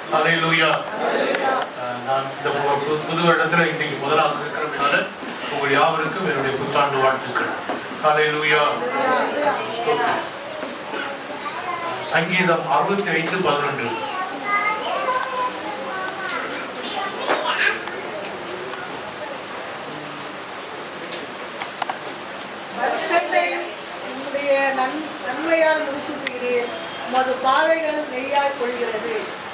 ஹalleluya அஹ் நான் இந்த பு- பு- புது வருடத்துல இன்னைக்கு முதலாவது இருக்கிறதுனால உங்கள் யாவருக்கும் என்னுடைய புத்தாண்டு வாழ்த்துக்கள் ஹalleluya ஸ்தோத்திரம். சங்கீதம் அறுபத்தி ஐந்து பதினொன்று வருஷத்தை உம்முடைய நன் நன்மையால் முடிசூட்டுகிறீர் உமது பாதைகள் நெய்யாய் கொள்கிறது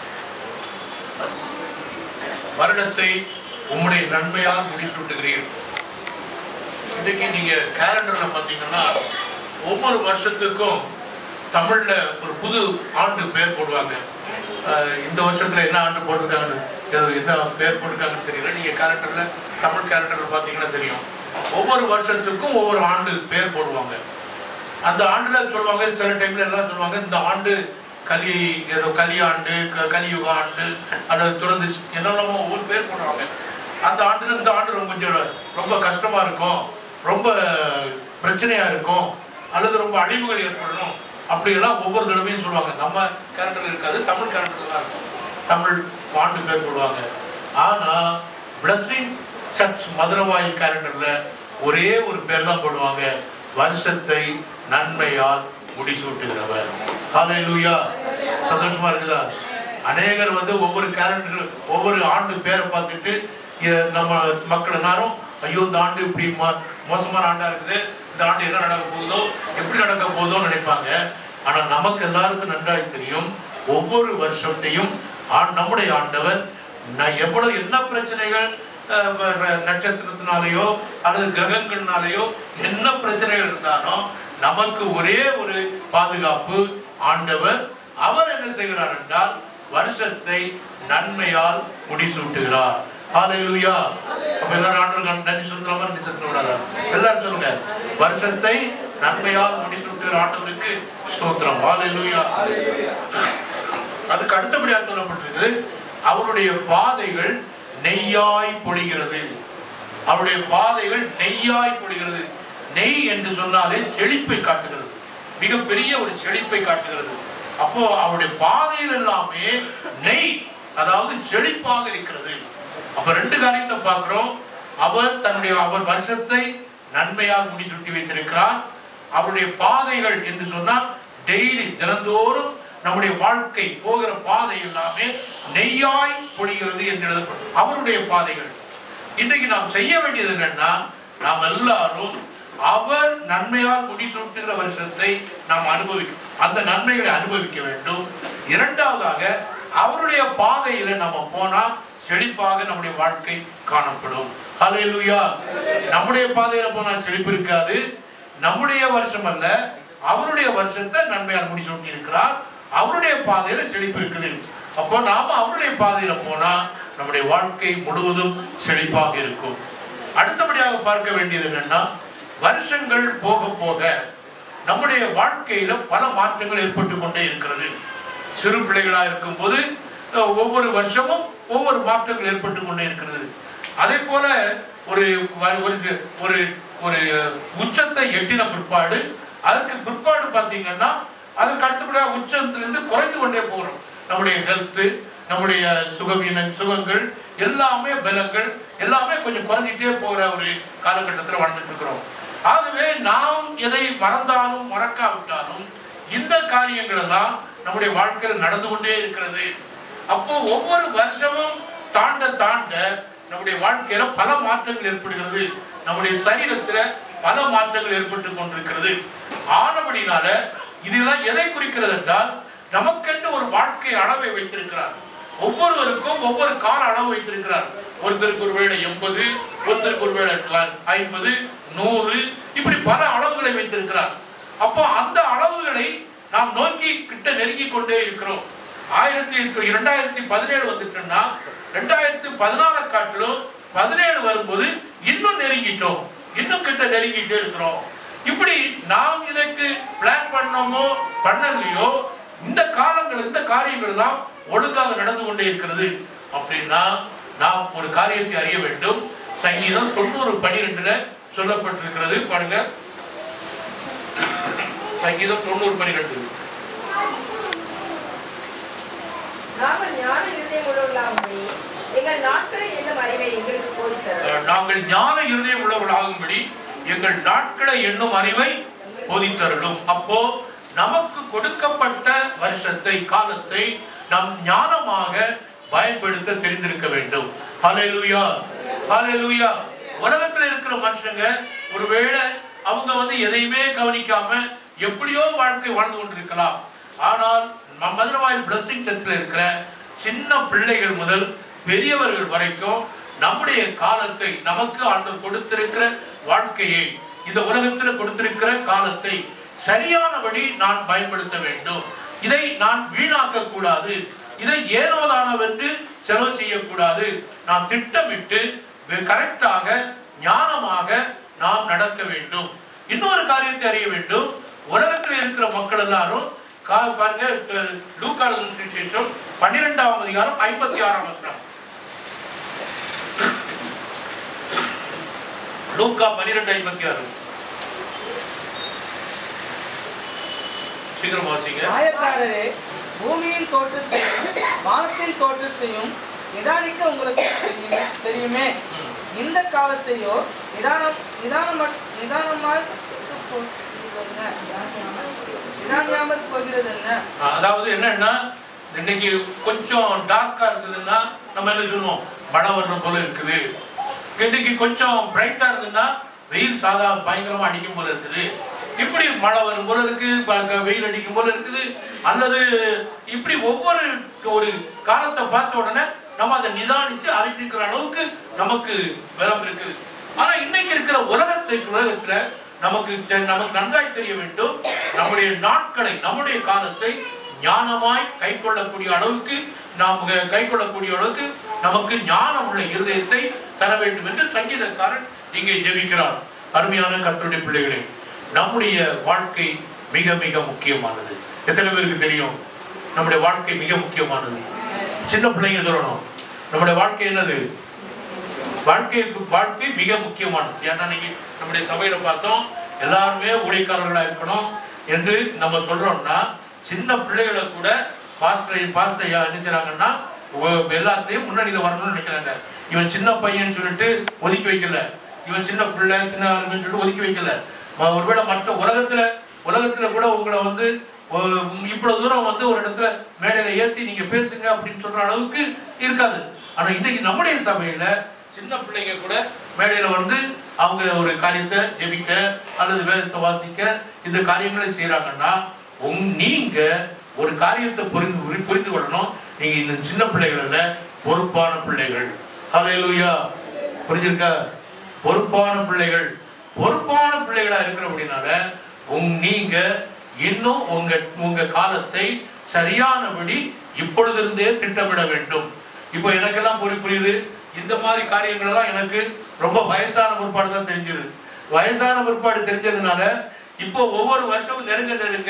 வருடத்தை உம்முடைய நன்மையால் முடிசூட்டுகிறீர் இன்னைக்கு நீங்க கேலண்டர்ல பாத்தீங்கன்னா ஒவ்வொரு வருஷத்துக்கும் தமிழ்ல ஒரு புது ஆண்டு பேர் போடுவாங்க அஹ் இந்த வருஷத்துல என்ன ஆண்டு போட்டிருக்காங்கன்னு எது- என்ன பேர் போட்டிருக்காங்கன்னு தெரியல நீங்க கேலண்டர்ல தமிழ் கேலண்டர்ல பாத்தீங்கன்னா தெரியும் ஒவ்வொரு வருஷத்துக்கும் ஒவ்வொரு ஆண்டு பேர் போடுவாங்க அந்த ஆண்டுல சொல்லுவாங்க சில டைம்ல எல்லாம் சொல்லுவாங்க இந்த ஆண்டு கலி ஏதோ கலி ஆண்டு க- கலியுக ஆண்டு அல்லது துறந்து என்னென்னமோ ஒவ்வொரு பேர் போடுவாங்க அந்த ஆண்டுல இந்த ஆண்டு ரொம்ப கொஞ்சம் ரொம்ப கஷ்டமா இருக்கும் ரொம்ப பிரச்சனையா இருக்கும் அல்லது ரொம்ப அழிவுகள் ஏற்படணும் அப்படியெல்லாம் ஒவ்வொரு தடவையும் சொல்லுவாங்க நம்ம கேரக்டர்ல இருக்காது தமிழ் கேரக்டர்ல தான் இருக்கும் தமிழ் ஆண்டு பேர் போடுவாங்க ஆனா பிளஸிங் சர்ச் மதுரவாயில் கேலண்டர்ல ஒரே ஒரு பேர் தான் போடுவாங்க வருஷத்தை நன்மையால் முடிசூட்டுகிறவர் ஹalleluya சந்தோஷமா இருக்குதா அநேகர் வந்து ஒவ்வொரு கேலண்டர் ஒவ்வொரு ஆண்டு பேரை பார்த்துட்டு இ- நம்ம மக்கள் எல்லாரும் ஐயோ இந்த ஆண்டு இப்படி மோ- மோசமான ஆண்டா இருக்குது இந்த ஆண்டு என்ன நடக்க போகுதோ எப்படி நடக்க போகுதோன்னு நினைப்பாங்க ஆனா நமக்கு எல்லாருக்கும் நன்றாய் தெரியும் ஒவ்வொரு வருஷத்தையும் ஆண்- நம்முடைய ஆண்டவர் நான் எவ்வளவு என்ன பிரச்சனைகள் அஹ், வ- வ- நட்சத்திரத்தினாலேயோ அல்லது கிரகங்கள்னாலேயோ என்ன பிரச்சனைகள் இருந்தாலும் நமக்கு ஒரே ஒரு பாதுகாப்பு ஆண்டவர் அவர் என்ன செய்கிறார் என்றால் வருஷத்தை நன்மையால் முடிசூட்டுகிறார் ஹalleluya அப்ப எல்லாரும் ஆண்டவருக்கு நன்றி சொல்றோமா நன்றி சொல்றோம் எல்லாரும் சொல்லுங்க வருஷத்தை நன்மையால் முடிசூட்டுகிற ஆண்டவருக்கு ஸ்தோத்திரம் ஹalleluya அதுக்கு அடுத்தபடியாக சொல்லப்பட்டிருக்கு அவருடைய பாதைகள் நெய்யாய் பொழிகிறது அவருடைய பாதைகள் நெய்யாய் பொழிகிறது நெய் என்று சொன்னாலே செழிப்பை காட்டுகிறது மிகப்பெரிய ஒரு செழிப்பை காட்டுகிறது அப்போ அவருடைய பாதையில் எல்லாமே நெய் அதாவது செழிப்பாக இருக்கிறது அப்ப ரெண்டு காரியத்தை பார்க்கிறோம் அவர் தன்னுடைய அவர் வருஷத்தை நன்மையாக முடிசூட்டி வைத்திருக்கிறார் அவருடைய பாதைகள் என்று சொன்னால் டெய்லி தினந்தோறும் நம்முடைய வாழ்க்கை போகிற பாதை எல்லாமே நெய்யாய் பொழிகிறது என்று எழுதப்படும் அவருடைய பாதைகள் இன்றைக்கு நாம் செய்ய வேண்டியது என்னன்னா நாம் எல்லாரும் அவர் நன்மையால் முடிசூட்டுகிற வருஷத்தை நாம் அனுபவிக்கும் அந்த நன்மைகளை அனுபவிக்க வேண்டும் இரண்டாவதாக அவருடைய பாதையில நம்ம போனா செழிப்பாக நம்முடைய வாழ்க்கை காணப்படும் ஹalleluya நம்முடைய பாதையில போனா செழிப்பு இருக்காது நம்முடைய வருஷம் அல்ல அவருடைய வருஷத்தை நன்மையால் முடிசூட்டி இருக்கிறார் அவருடைய பாதையில செழிப்பு இருக்குது அப்போ நாம அவருடைய பாதையில போனா நம்முடைய வாழ்க்கை முழுவதும் செழிப்பாக இருக்கும் அடுத்தபடியாக பார்க்க வேண்டியது என்னன்னா வருஷங்கள் போக போக நம்முடைய வாழ்க்கையில பல மாற்றங்கள் ஏற்பட்டு கொண்டே இருக்கிறது சிறு பிள்ளைகளா இருக்கும்போது அஹ், ஒவ்வொரு வருஷமும் ஒவ்வொரு மாற்றங்கள் ஏற்பட்டு கொண்டே இருக்கிறது அதே போல ஒரு வ- ஒரு சி- ஒரு ஒரு உச்சத்தை எட்டின பிற்பாடு அதுக்கு பிற்பாடு பார்த்தீங்கன்னா அதுக்கு அடுத்தபடியாக உச்சத்திலிருந்து குறைந்து கொண்டே போகிறோம் நம்முடைய ஹெல்த்து நம்முடைய சுகவீன சுகங்கள் எல்லாமே பலங்கள் எல்லாமே கொஞ்சம் குறைஞ்சிட்டே போகிற ஒரு காலகட்டத்தில் வாழ்ந்துட்டு இருக்கிறோம் ஆகவே நாம் எதை மறந்தாலும் மறக்காவிட்டாலும் இந்த காரியங்கள் எல்லாம் நம்முடைய வாழ்க்கையில் நடந்து கொண்டே இருக்கிறது அப்போ ஒவ்வொரு வருஷமும் தாண்ட தாண்ட நம்முடைய வாழ்க்கையில பல மாற்றங்கள் ஏற்படுகிறது நம்முடைய சரீரத்துல பல மாற்றங்கள் ஏற்பட்டு கொண்டிருக்கிறது ஆனபடினால இதெல்லாம் எதை குறிக்கிறது என்றால் நமக்கென்று ஒரு வாழ்க்கை அளவை வைத்திருக்கிறார் ஒவ்வொருவருக்கும் ஒவ்வொரு கால அளவு வைத்திருக்கிறார் ஒருத்தருக்கு ஒரு வேளை எண்பது ஒருத்தருக்கு ஒரு வேளை ஐம்பது நூறு இப்படி பல அளவுகளை வைத்திருக்கிறார் அப்போ அந்த அளவுகளை நாம் நோக்கி கிட்ட நெருங்கி கொண்டே இருக்கிறோம் ஆயிரத்தி இரண்டாயிரத்தி பதினேழு வந்துட்டோம்னா ரெண்டாயிரத்தி பதினாறு காட்டிலும் பதினேழு வரும்போது இன்னும் நெருங்கிட்டோம் இன்னும் கிட்ட நெருங்கிட்டே இருக்கிறோம் இப்படி நாம் இதற்கு பிளான் பண்ணோமோ பண்ணலையோ இந்த காலங்கள் இந்த காரியங்கள் எல்லாம் ஒழுங்காக நடந்து கொண்டே இருக்கிறது அப்படின்னா நாம் ஒரு காரியத்தை அறிய வேண்டும் சங்கீதம் தொண்ணூறு பனிரெண்டுல சொல்லப்பட்டிருக்கிறது பாருங்க சங்கீதம் தொண்ணூறு பனிரெண்டு நாம ஞான இருதயம் உள்ளவர்களாகும்படி எங்கள் நாட்களை என்னும் அறிவை எங்களுக்கு போதித்தரும் அஹ், நாங்கள் ஞான இருதயம் உள்ளவர்களாகும்படி எங்கள் நாட்களை எண்ணும் அறிவை போதித்தருளும் அப்போ நமக்கு கொடுக்கப்பட்ட வருஷத்தை காலத்தை நாம் ஞானமாக பயன்படுத்த தெரிந்திருக்க வேண்டும் ஹalleluya ஹalleluya உலகத்துல இருக்கிற மனுஷங்க ஒருவேளை அவங்க வந்து எதையுமே கவனிக்காம எப்படியோ வாழ்க்கை வாழ்ந்து கொண்டிருக்கலாம் ஆனால் நம்ம மதுரவாயில் பிளஸிங் சர்ச்சில் இருக்கிற சின்ன பிள்ளைகள் முதல் பெரியவர்கள் வரைக்கும் நம்முடைய காலத்தை நமக்கு ஆண்டவர் கொடுத்திருக்கிற வாழ்க்கையை இந்த உலகத்தில் கொடுத்திருக்கிற காலத்தை சரியானபடி நான் பயன்படுத்த வேண்டும் இதை நான் வீணாக்க கூடாது இதை ஏனோதானவென்று செலவு செய்யக்கூடாது நாம் திட்டமிட்டு கரெக்டாக ஞானமாக நாம் நடக்க வேண்டும் இன்னொரு காரியத்தை அறிய வேண்டும் உலகத்தில் இருக்கிற மக்கள் எல்லாரும் கா- பாருங்க அஹ், லூக்கான சுவிசேஷம் பன்னிரெண்டாம் அதிகாரம் ஐம்பத்தி ஆறாம் வசனம் லூக்கா பன்னிரெண்டு ஐம்பத்தி ஆறு சீக்கிரம் வாசிங்க மாயக்காரரே பூமியின் தோற்றத்தையும் வானத்தின் தோற்றத்தையும் நிதானிக்க உங்களுக்கு தெரியுமே தெரியுமே ம். இந்த காலத்தையோ நிதானம் நிதானம் நிதானமாய் நிதானியாமல் போகிறது என்ன அதாவது என்னன்னா இன்னைக்கு கொஞ்சம் டார்க்கா இருக்குதுன்னா நம்ம என்ன சொல்லுவோம் மழை வர்ற போல இருக்குது இன்னைக்கு கொஞ்சம் பிரைட்டா இருக்குதுன்னா வெயில் சாதா பயங்கரமா அடிக்கும் போல இருக்குது இப்படி மழை வரும் போல இருக்கு ப- வெயில் அடிக்கும் போல இருக்குது அல்லது இப்படி ஒவ்வொரு ஒரு காலத்தை பார்த்த உடனே நம்ம அதை நிதானிச்சு அறிஞ்சிக்கிற அளவுக்கு நமக்கு பலம் இருக்குது ஆனா இன்னைக்கு இருக்கிற உலகத்தை உலகத்துல நமக்கு தெ- நமக்கு நன்றாய் தெரிய வேண்டும் நம்முடைய நாட்களை நம்முடைய காலத்தை ஞானமாய் கை கொள்ளக்கூடிய அளவுக்கு நாம் க- கை கொள்ளக்கூடிய அளவுக்கு நமக்கு ஞானம் உள்ள இருதயத்தை தர வேண்டும் என்று சங்கீதக்காரன் இங்கே ஜெபிக்கிறார் அருமையான கர்த்தருடைய பிள்ளைகளே நம்முடைய வாழ்க்கை மிக மிக முக்கியமானது எத்தனை பேருக்கு தெரியும் நம்முடைய வாழ்க்கை மிக முக்கியமானது சின்ன பிள்ளைங்க சொல்லணும் நம்முடைய வாழ்க்கை என்னது வாழ்க்கை வாழ்க்கை மிக முக்கியமானது ஏன்னா இன்னைக்கு நம்முடைய சபையில பார்த்தோம் எல்லாருமே ஊழியக்காரர்களா இருக்கணும் என்று நம்ம சொல்றோம்னா சின்ன பிள்ளைகளை கூட பாஸ்டர் பாஸ்டர் என்ன செய்றாங்கன்னா ஒ- எல்லாத்துலயும் முன்னணியில வரணும்னு நினைக்கிறாங்க இவன் சின்ன பையன் சொல்லிட்டு ஒதுக்கி வைக்கல இவன் சின்ன பிள்ளை சின்ன ஆளுங்கன்னு சொல்லிட்டு ஒதுக்கி வைக்கல ம- ஒருவேளை மற்ற உலகத்துல உலகத்துல கூட உங்களை வந்து ஒ- இவ்வளவு தூரம் வந்து ஒரு இடத்துல மேடையில ஏத்தி நீங்க பேசுங்க அப்படின்னு சொல்ற அளவுக்கு இருக்காது ஆனா இன்னைக்கு நம்முடைய சபையில சின்ன பிள்ளைங்க கூட மேடையில வந்து அவங்க ஒரு காரியத்தை ஜெபிக்க அல்லது வேதத்தை வாசிக்க இந்த காரியங்களை செய்யறாங்கன்னா உங் நீங்க ஒரு காரியத்தை புரிந்து புரி- புரிந்து கொள்ளணும் நீங்க இந்த சின்ன பிள்ளைகள் அல்ல பொறுப்பான பிள்ளைகள் ஹalleluya புரிஞ்சிருக்கா பொறுப்பான பிள்ளைகள் பொறுப்பான பிள்ளைகளா இருக்கிற அப்படின்னால உங் நீங்க இன்னும் உங்க உங்க காலத்தை சரியானபடி இப்பொழுதிருந்தே திட்டமிட வேண்டும் இப்போ எனக்கெல்லாம் புரி புரியுது இந்த மாதிரி காரியங்கள் எல்லாம் எனக்கு ரொம்ப வயசான பிற்பாடு தான் தெரிஞ்சது வயசான பிற்பாடு தெரிஞ்சதுனால இப்போ ஒவ்வொரு வருஷமும் நெருங்க நெருங்க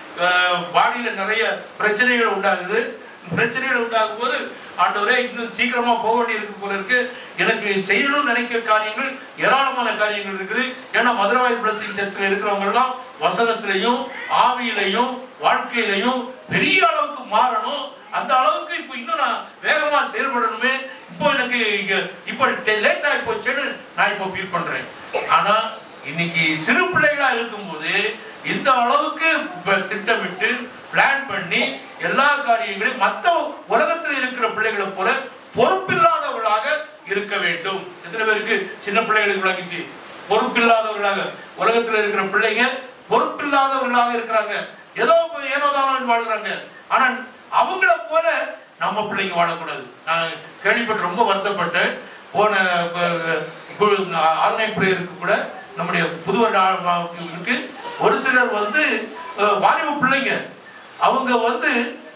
பாடியில நிறைய பிரச்சனைகள் உண்டாகுது பிரச்சனைகள் உண்டாகும் போது ஆண்டவரே இன்னும் சீக்கிரமா போக வேண்டியிருக்கு போல இருக்கு எனக்கு செய்யணும்னு நினைக்கிற காரியங்கள் ஏராளமான காரியங்கள் இருக்குது ஏன்னா மதுரவாய் பிளஸிங் சர்ச்சில் இருக்கிறவங்க எல்லாம் வசனத்திலையும் ஆவியிலையும் வாழ்க்கையிலையும் பெரிய அளவுக்கு மாறணும் அந்த அளவுக்கு இப்போ இன்னும் நான் வேகமா செயல்படணுமே இப்போ எனக்கு இங்க இப்போ லேட் ஆகி போச்சுன்னு நான் இப்போ ஃபீல் பண்றேன் ஆனா இன்னைக்கு சிறு பிள்ளைகளா இருக்கும்போது இந்த அளவுக்கு இப்ப திட்டமிட்டு பிளான் பண்ணி எல்லா காரியங்களையும் மற்ற உலகத்தில் இருக்கிற பிள்ளைகளை போல பொறுப்பில்லாதவர்களாக இருக்க வேண்டும் எத்தனை பேருக்கு சின்ன பிள்ளைகளுக்கு விளங்கிச்சு பொறுப்பில்லாதவர்களாக உலகத்தில் இருக்கிற பிள்ளைங்க பொறுப்பில்லாதவர்களாக இருக்கிறாங்க ஏதோ ஏனோதானோ வாழ்றாங்க ஆனா அவங்கள போல நம்ம பிள்ளைங்க வாழக்கூடாது நான் கேள்விப்பட்டு ரொம்ப வருத்தப்பட்டேன் போன ஆன்லைன் பிரேயருக்கு கூட நம்முடைய புது வருட ஆ- இருக்கு ஒரு சிலர் வந்து அஹ், வாலிப பிள்ளைங்க அவங்க வந்து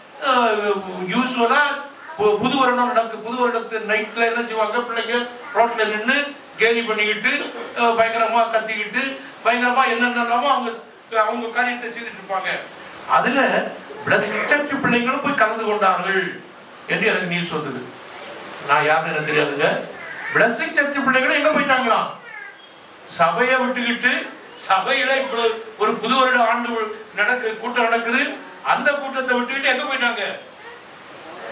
யூஸ்வலா புது வருடம் நடக்கு புது வருடத்து நைட்ல என்ன செய்வாங்க பிள்ளைங்க ரோட்ல நின்று கேலி பண்ணிக்கிட்டு அஹ், பயங்கரமா கத்திக்கிட்டு பயங்கரமா என்னென்னலாமோ அவங்க அவங்க காரியத்தை செய்துட்டு இருப்பாங்க அதுல பிளஸ் சர்ச் பிள்ளைங்களும் போய் கலந்து கொண்டார்கள் என்று எனக்கு நியூஸ் வந்தது நான் யாருன்னு எனக்கு தெரியாதுங்க பிளஸிங் சர்ச் பிள்ளைகளும் எங்க போயிட்டாங்களாம் சபையை விட்டுக்கிட்டு சபையில இப்போ ஒரு புது வருட ஆண்டு நடக்கு கூட்டம் நடக்குது அந்த கூட்டத்தை விட்டுக்கிட்டு எங்க போயிட்டாங்க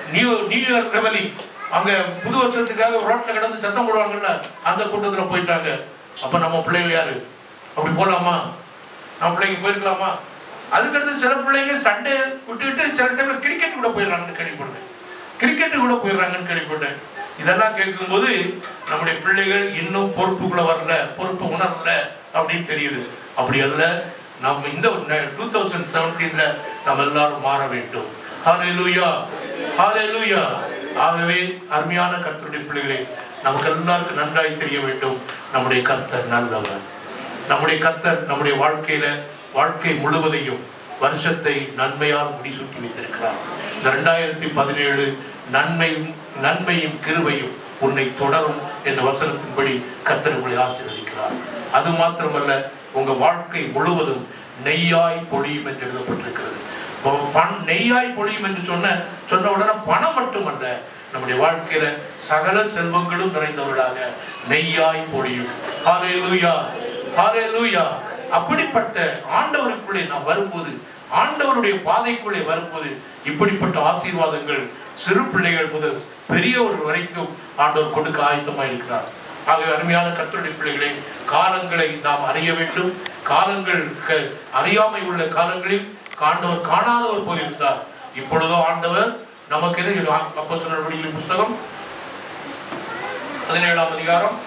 நியூ நியூ இயர் ரெவலி அங்க புது வருஷத்துக்காக ரோட்ல கிடந்து சத்தம் போடுவாங்கல்ல அந்த கூட்டத்துல போயிட்டாங்க அப்ப நம்ம பிள்ளைங்க யாரு அப்படி போலாமா நம்ம பிள்ளைங்க போயிருக்கலாமா அதுக்கடுத்து சில பிள்ளைங்க சண்டே விட்டுவிட்டு சில டைம்ல கிரிக்கெட் கூட போயிடுறாங்கன்னு கேள்விப்பட்டேன் கிரிக்கெட்டு கூட போயிடுறாங்கன்னு கேள்விப்பட்டேன் இதெல்லாம் கேட்கும்போது நம்முடைய பிள்ளைகள் இன்னும் பொறுப்புக்குள்ள வரல பொறுப்பு உணரல அப்படின்னு தெரியுது அப்படி அல்ல நம்ம இந்த டூ தௌசண்ட் செவன்டீன்ல நம்ம எல்லாரும் மாற வேண்டும் ஹalleluya ஹalleluya ஆகவே அருமையான கர்த்தருடைய பிள்ளைகளே நமக்கு எல்லாருக்கும் நன்றாய் தெரிய வேண்டும் நம்முடைய கர்த்தர் நல்லவர் நம்முடைய கர்த்தர் நம்முடைய வாழ்க்கையில வாழ்க்கை முழுவதையும் வருஷத்தை நன்மையால் முடிசூட்டி வைத்திருக்கிறார் இந்த ரெண்டாயிரத்தி பதினேழு நன்மையும் நன்மையும் கிருபையும் உன்னை தொடரும் என்ற வசனத்தின்படி கர்த்தர் உங்களை ஆசீர்வதிக்கிறார் அது மாத்திரமல்ல உங்க வாழ்க்கை முழுவதும் நெய்யாய் பொழியும் என்று எழுதப்பட்டிருக்கிறது இப்போ பண் நெய்யாய் பொழியும் என்று சொன்ன சொன்ன உடனே பணம் மட்டுமல்ல நம்முடைய வாழ்க்கையில சகல செல்வங்களும் நிறைந்தவர்களாக நெய்யாய் பொழியும் ஹalleluya ஹalleluya அப்படிப்பட்ட ஆண்டவருக்குள்ளே நாம் வரும்போது ஆண்டவருடைய பாதைக்குள்ளே வரும்போது இப்படிப்பட்ட ஆசீர்வாதங்கள் சிறு பிள்ளைகள் முதல் பெரியவர்கள் வரைக்கும் ஆண்டவர் கொடுக்க ஆயத்தமாக இருக்கிறார் ஆகவே அருமையான கர்த்தருடைய பிள்ளைகளே காலங்களை நாம் அறிய வேண்டும் காலங்கள் க- அறியாமை உள்ள காலங்களில் ஆண்டவர் காணாதவர் போல் இருந்தார் இப்பொழுதோ ஆண்டவர் நமக்கு என்ன அப்போ சொன்ன புஸ்தகம் பதினேழாம் அதிகாரம்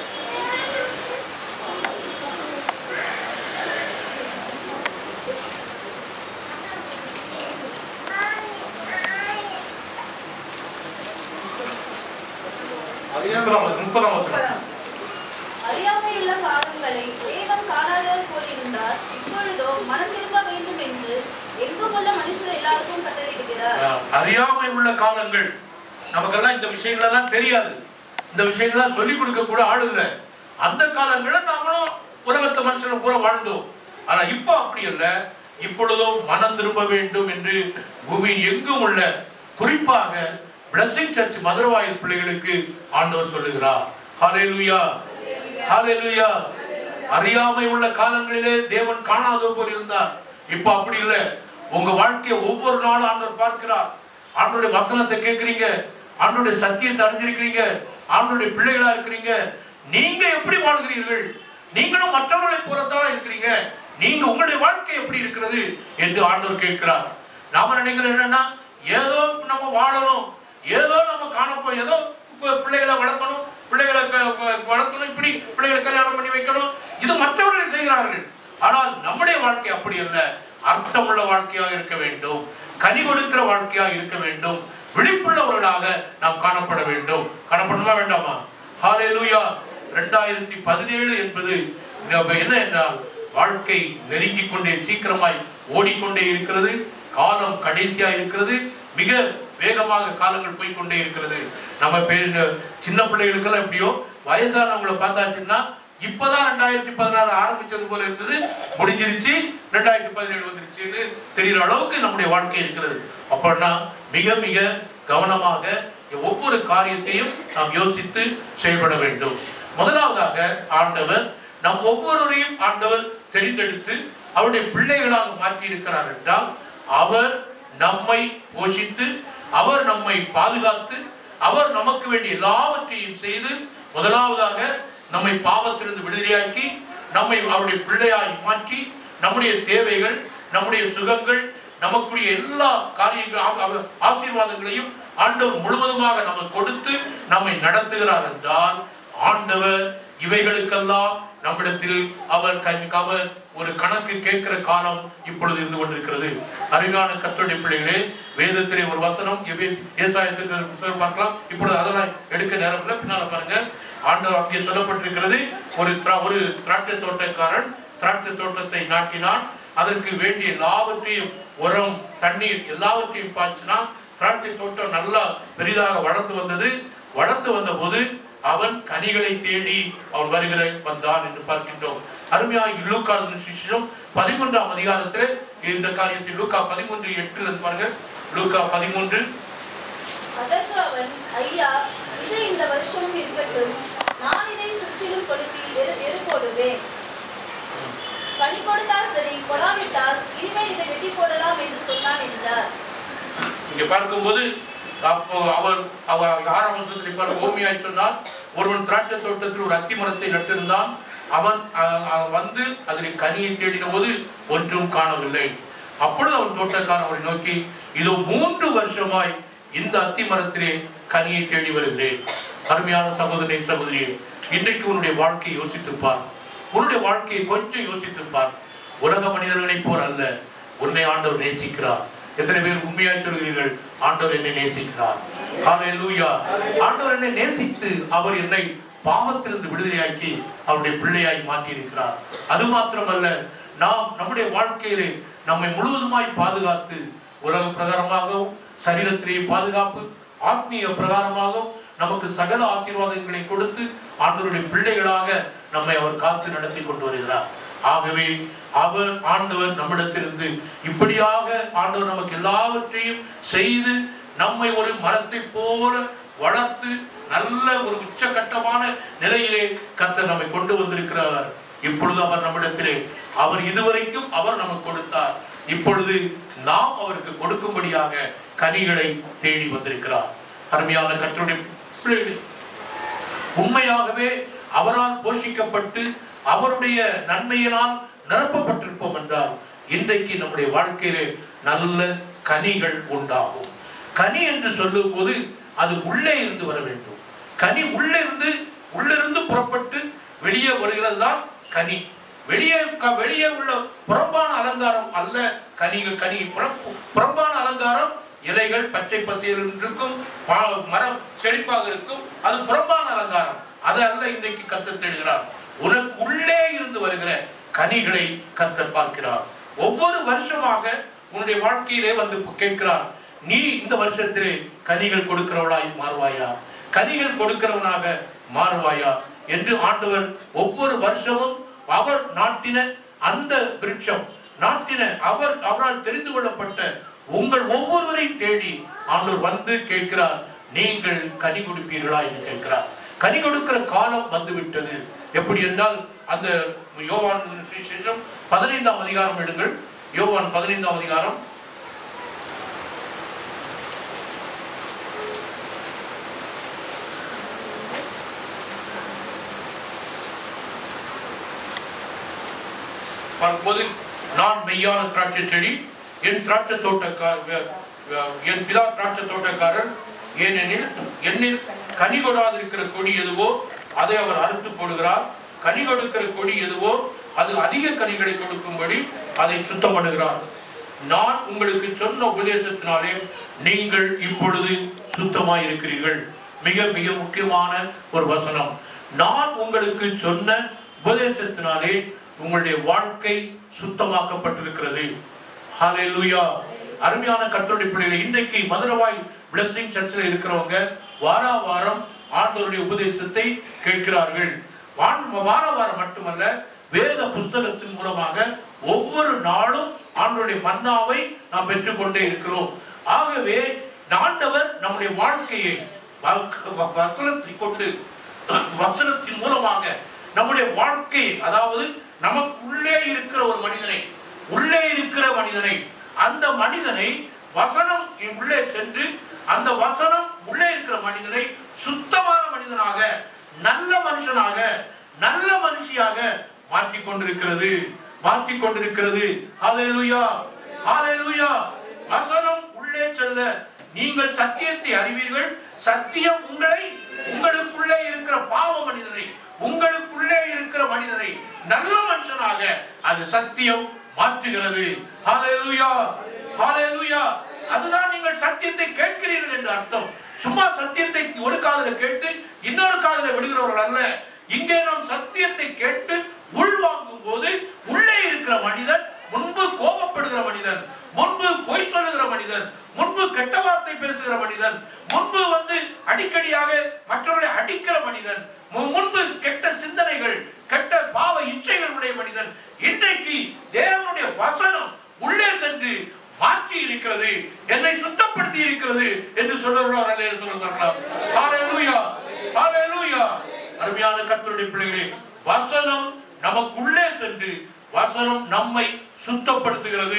முப்பதாம் வசனம், முப்பதாம் வசனம் அறியாமையுள்ள காலங்களை தேவன் காணாதவர் போல் இருந்தார் இப்பொழுதோ மனம் திரும்ப வேண்டும் என்று எங்குமுள்ள மனுஷர் எல்லாருக்கும் கட்டளையிடுகிறார் ஆஹ், அறியாமை உள்ள காலங்கள் நமக்கெல்லாம் இந்த விஷயங்களெல்லாம் தெரியாது இந்த விஷயங்கள்லாம் சொல்லிக் கொடுக்க கூட ஆள் இல்லை அந்த காலங்கள்ல நாமளும் உலகத்து மனுஷன் பூரா வாழ்ந்தோம் ஆனா இப்போ அப்படி அல்ல இப்பொழுதும் மனம் திரும்ப வேண்டும் என்று பூமியின் எங்கும் உள்ள குறிப்பாக பிளஸிங் சர்ச் மதுரவாயில் பிள்ளைகளுக்கு ஆண்டவர் சொல்லுகிறார் ஹalleluya ஹalleluya அறியாமை உள்ள காலங்களிலே தேவன் காணாதவர் போல் இருந்தார் இப்போ அப்படி இல்லை உங்க வாழ்க்கையை ஒவ்வொரு நாளும் ஆண்டவர் பார்க்கிறார் ஆண்டோடைய வசனத்தை கேட்கிறீங்க ஆண்டோடைய சத்தியத்தை அறிஞ்சிருக்கிறீங்க ஆண்டோடைய பிள்ளைகளா இருக்கிறீங்க நீங்க எப்படி வாழ்கிறீர்கள் நீங்களும் மற்றவர்களை போலத்தான் இருக்கிறீங்க நீங்க உங்களுடைய வாழ்க்கை எப்படி இருக்கிறது என்று ஆண்டவர் கேட்கிறார் நாம நினைக்கிறோம் என்னன்னா ஏதோ நம்ம வாழணும் ஏதோ நம்ம காணப்போம் ஏதோ பி- பிள்ளைகளை வளர்க்கணும் பிள்ளைகளை க- க- வளர்க்கணும் இப்படி பிள்ளைகளை கல்யாணம் பண்ணி வைக்கணும் இது மற்றவர்கள் செய்கிறார்கள் ஆனால் நம்முடைய வாழ்க்கை அப்படி அல்ல அர்த்தமுள்ள வாழ்க்கையாக இருக்க வேண்டும் கனி கொடுக்கிற வாழ்க்கையாக இருக்க வேண்டும் விழிப்புள்ளவர்களாக நாம் காணப்பட வேண்டும் காணப்படணுமா வேண்டாமா ஹalleluya ரெண்டாயிரத்தி பதினேழு என்பது நம்ம என்ன என்றால் வாழ்க்கை நெருங்கிக் கொண்டே சீக்கிரமாய் ஓடிக்கொண்டே இருக்கிறது காலம் கடைசியா இருக்கிறது மிக வேகமாக காலங்கள் போய்க்கொண்டே இருக்கிறது நம்ம பே- சின்ன பிள்ளைகளுக்கெல்லாம் எப்படியோ வயசானவங்களை பார்த்தாச்சுன்னா இப்பதான் ரெண்டாயிரத்தி பதினாறு ஆரம்பிச்சது போல இருந்தது முடிஞ்சிருச்சு ரெண்டாயிரத்தி பதினேழு வந்துருச்சுன்னு தெரிகிற அளவுக்கு நம்முடைய வாழ்க்கை இருக்கிறது அப்படின்னா மிக மிக கவனமாக ஒவ்வொரு காரியத்தையும் நாம் யோசித்து செயல்பட வேண்டும் முதலாவதாக ஆண்டவர் நம் ஒவ்வொருவரையும் ஆண்டவர் தெரிந்தெடுத்து அவருடைய பிள்ளைகளாக மாற்றி இருக்கிறார் என்றால் அவர் நம்மை போஷித்து அவர் நம்மை பாதுகாத்து அவர் நமக்கு வேண்டிய எல்லாவற்றையும் செய்து முதலாவதாக நம்மை பாவத்திலிருந்து விடுதலையாக்கி நம்மை அவருடைய பிள்ளையாய் மாற்றி நம்முடைய தேவைகள் நம்முடைய சுகங்கள் நமக்குரிய எல்லா காரியங்கள் ஆ- ஆ- ஆசீர்வாதங்களையும் ஆண்டவர் முழுவதுமாக நமக்கு கொடுத்து நம்மை நடத்துகிறார் என்றால் ஆண்டவர் இவைகளுக்கெல்லாம் நம்மிடத்தில் அவர் கண்- அவர் ஒரு கணக்கு கேட்கிற காலம் இப்பொழுது இருந்து கொண்டிருக்கிறது அருமையான கத்தோடைய பிள்ளைகளே வேதத்திலே ஒரு வசனம் எபேஸ்- ஏசாயத்திற்கு புத்தகம் பார்க்கலாம் இப்பொழுது அதெல்லாம் எடுக்க நேரம் இல்லை பின்னால பாருங்க ஆண்டவர் அங்கே சொல்லப்பட்டிருக்கிறது ஒரு திரா- ஒரு திராட்சை தோட்டக்காரன் திராட்சை தோட்டத்தை நாட்டினான் அதற்கு வேண்டிய எல்லாவற்றையும் உரம் தண்ணீர் எல்லாவற்றையும் பாய்ச்சினான் திராட்சை தோட்டம் நல்லா பெரிதாக வளர்ந்து வந்தது வளர்ந்து வந்த போது அவன் கனிகளை தேடி அவன் வருகிற வந்தான் என்று பார்க்கின்றோம் அருமையாக லூக்கா சிஷ்யம் பதிமூன்றாம் அதிகாரத்தில் இந்த காரியத்தில் லூக்கா பதிமூன்று எட்டுல இருந்து பாருங்க லூக்கா பதிமூன்று அதற்கு அவன் ஐயா இது இந்த வருஷமும் இருக்கட்டும் நான் இதை சுற்றிலும் கொடுத்து எரு எரு போடுவேன் கனி கொடுத்தால் சரி கொடாவிட்டால் இனிமேல் இதை வெட்டி போடலாம் என்று சொன்னான் என்றார் இங்க பார்க்கும்போது அப்போ அவர் அவர் ஆறாம் வசனத்தில் பாருங்க ஓமியாய் சொன்னால் ஒருவன் திராட்சை தோட்டத்தில் ஒரு அத்தி மரத்தை நட்டிருந்தான் அவன் அஹ், அஹ், வந்து அதில் கனியை தேடின போது ஒன்றும் காணவில்லை அப்பொழுது அவன் தோட்டக்காரன் அவரை நோக்கி இதோ மூன்று வருஷமாய் இந்த அத்தி மரத்திலே கனியை தேடி வருகிறேன் அருமையான சகோதரி சகோதரியே இன்றைக்கு உன்னுடைய வாழ்க்கையை யோசித்துப் பார் உன்னுடைய வாழ்க்கையை கொஞ்சம் யோசித்துப் பார் உலக மனிதர்களைப் போல் அல்ல உன்னை ஆண்டவர் நேசிக்கிறார் எத்தனை பேர் உண்மையாய் சொல்கிறீர்கள் ஆண்டவர் என்னை நேசிக்கிறார் ஹalleluya ஆண்டவர் என்னை நேசித்து அவர் என்னை பாவத்திலிருந்து விடுதலையாக்கி அவருடைய பிள்ளையாய் மாற்றி இருக்கிறார் அது மாத்திரமல்ல நாம் நம்முடைய வாழ்க்கையிலே நம்மை முழுவதுமாய் பாதுகாத்து உலக பிரகாரமாகவும் சரீரத்திலே பாதுகாப்பு ஆத்மீக பிரகாரமாகவும் நமக்கு சகல ஆசீர்வாதங்களை கொடுத்து ஆண்டவருடைய பிள்ளைகளாக நம்மை அவர் காத்து நடத்தி கொண்டு வருகிறார் ஆகவே அவர் ஆண்டவர் நம்மிடத்திலிருந்து இப்படியாக ஆண்டவர் நமக்கு எல்லாவற்றையும் செய்து நம்மை ஒரு மரத்தை போல வளர்த்து நல்ல ஒரு உச்சகட்டமான நிலையிலே கர்த்தர் நம்மை கொண்டு வந்திருக்கிறார் இப்பொழுது அவர் நம்மிடத்திலே அவர் இதுவரைக்கும் அவர் நமக்கு கொடுத்தார் இப்பொழுது நாம் அவருக்கு கொடுக்கும்படியாக கனிகளை தேடி வந்திருக்கிறார் அருமையான கர்த்தருடைய பிள்ளைகளே, உண்மையாகவே அவரால் போஷிக்கப்பட்டு அவருடைய நன்மையினால் நிரப்பப்பட்டிருப்போம் என்றால் இன்றைக்கு நம்முடைய வாழ்க்கையிலே நல்ல கனிகள் உண்டாகும் கனி என்று சொல்லும் போது அது உள்ளே இருந்து வர வேண்டும் கனி உள்ளே இருந்து உள்ளிருந்து புறப்பட்டு வெளியே வருகிறது தான் கனி வெளியே க- வெளியே உள்ள புறம்பான அலங்காரம் அல்ல கனிகள் கனி புறம்- புறம்பான அலங்காரம் இலைகள் பச்சை பசையில் இருக்கும் பா- மரம் செழிப்பாக இருக்கும் அது புறம்பான அலங்காரம் அது அல்ல இன்றைக்கு கத்தர் தேடுகிறார் உனக்கு உள்ளே இருந்து வருகிற கனிகளை கத்தர் பார்க்கிறார் ஒவ்வொரு வருஷமாக உன்னுடைய வாழ்க்கையிலே வந்து கேட்கிறார் நீ இந்த வருஷத்திலே கனிகள் கொடுக்கிறவளாய் மாறுவாயா கனிகள் கொடுக்கிறவனாக மாறுவாயா என்று ஆண்டவர் ஒவ்வொரு வருஷமும் அவர் நாட்டின அந்த விருட்சம் நாட்டின அவர் அவரால் தெரிந்து கொள்ளப்பட்ட உங்கள் ஒவ்வொருவரை தேடி ஆண்டவர் வந்து கேட்கிறார் நீங்கள் கனி கொடுப்பீர்களா என்று கேட்கிறார் கனி கொடுக்கிற காலம் வந்துவிட்டது எப்படி என்றால் அந்த யோவான் சுவிசேஷம் பதினைந்தாம் அதிகாரம் எடுங்கள் யோவான் பதினைந்தாம் அதிகாரம் பார்க்கும்போது நான் மெய்யான திராட்சை செடி என் திராட்சை தோட்டக்காரர் என் பிதா திராட்சை தோட்டக்காரர் ஏனெனில் என்னில் கனி கொடாதிருக்கிற கொடி எதுவோ அதை அவர் அறுத்து போடுகிறார் கனி கொடுக்கிற கொடி எதுவோ அது அதிக கனிகளை கொடுக்கும்படி அதை சுத்தம் பண்ணுகிறார் நான் உங்களுக்கு சொன்ன உபதேசத்தினாலே நீங்கள் இப்பொழுது சுத்தமாய் இருக்கிறீர்கள் மிக மிக முக்கியமான ஒரு வசனம் நான் உங்களுக்கு சொன்ன உபதேசத்தினாலே உங்களுடைய வாழ்க்கை சுத்தமாக்கப்பட்டிருக்கிறது ஹalleluya அருமையான கர்த்தருடைய பிள்ளைகளை இன்றைக்கு மதுரவாய் பிளஸிங் சர்ச்சில் இருக்கிறவங்க வாரா வாரம் ஆண்டவருடைய உபதேசத்தை கேட்கிறார்கள் வான்- வார வாரம் மட்டுமல்ல வேத புஸ்தகத்தின் மூலமாக ஒவ்வொரு நாளும் ஆண்டவருடைய மன்னாவை நாம் பெற்றுக்கொண்டே இருக்கிறோம் ஆகவே ஆண்டவர் நம்முடைய வாழ்க்கையை வ- வ- வசனத்தை கொண்டு வசனத்தின் மூலமாக நம்முடைய வாழ்க்கை அதாவது நமக்குள்ளே இருக்கிற ஒரு மனிதனை உள்ளே இருக்கிற மனிதனை அந்த மனிதனை வசனம் உள்ளே சென்று அந்த வசனம் உள்ளே இருக்கிற மனிதனை சுத்தமான மனிதனாக நல்ல மனுஷனாக நல்ல மனுஷியாக மாற்றிக் கொண்டிருக்கிறது மாற்றிக் கொண்டிருக்கிறது ஹalleluya ஹalleluya வசனம் உள்ளே செல்ல நீங்கள் சத்தியத்தை அறிவீர்கள் சத்தியம் உங்களை உங்களுக்குள்ளே இருக்கிற பாவ மனிதனை உங்களுக்குள்ளே இருக்கிற மனிதனை நல்ல மனுஷனாக அது சத்தியம் மாற்றுகிறது ஹalleluya ஹalleluya அதுதான் நீங்கள் சத்தியத்தை கேட்கிறீர்கள் என்று அர்த்தம் சும்மா சத்தியத்தை ஒரு காதுல கேட்டு இன்னொரு காதுல விடுகிறவர்கள் அல்ல இங்கே நாம் சத்தியத்தை கேட்டு உள்வாங்கும் போது உள்ளே இருக்கிற மனிதன் முன்பு கோபப்படுகிற மனிதன் முன்பு பொய் சொல்லுகிற மனிதன் முன்பு கெட்ட வார்த்தை பேசுகிற மனிதன் முன்பு வந்து அடிக்கடியாக மற்றவர்களை அடிக்கிற மனிதன் மு- முன்பு கெட்ட சிந்தனைகள் கெட்ட பாவ இச்சைகள் உடைய மனிதன் இன்றைக்கு தேவனுடைய வசனம் உள்ளே சென்று மாற்றி இருக்கிறது என்னை சுத்தப்படுத்தி இருக்கிறது என்று சொல்லுகிறார் அல்லே சொல்லுகிறார் ஹalleluya ஹalleluya அருமையான கர்த்தருடைய பிள்ளைகளே வசனம் நமக்குள்ளே சென்று வசனம் நம்மை சுத்தப்படுத்துகிறது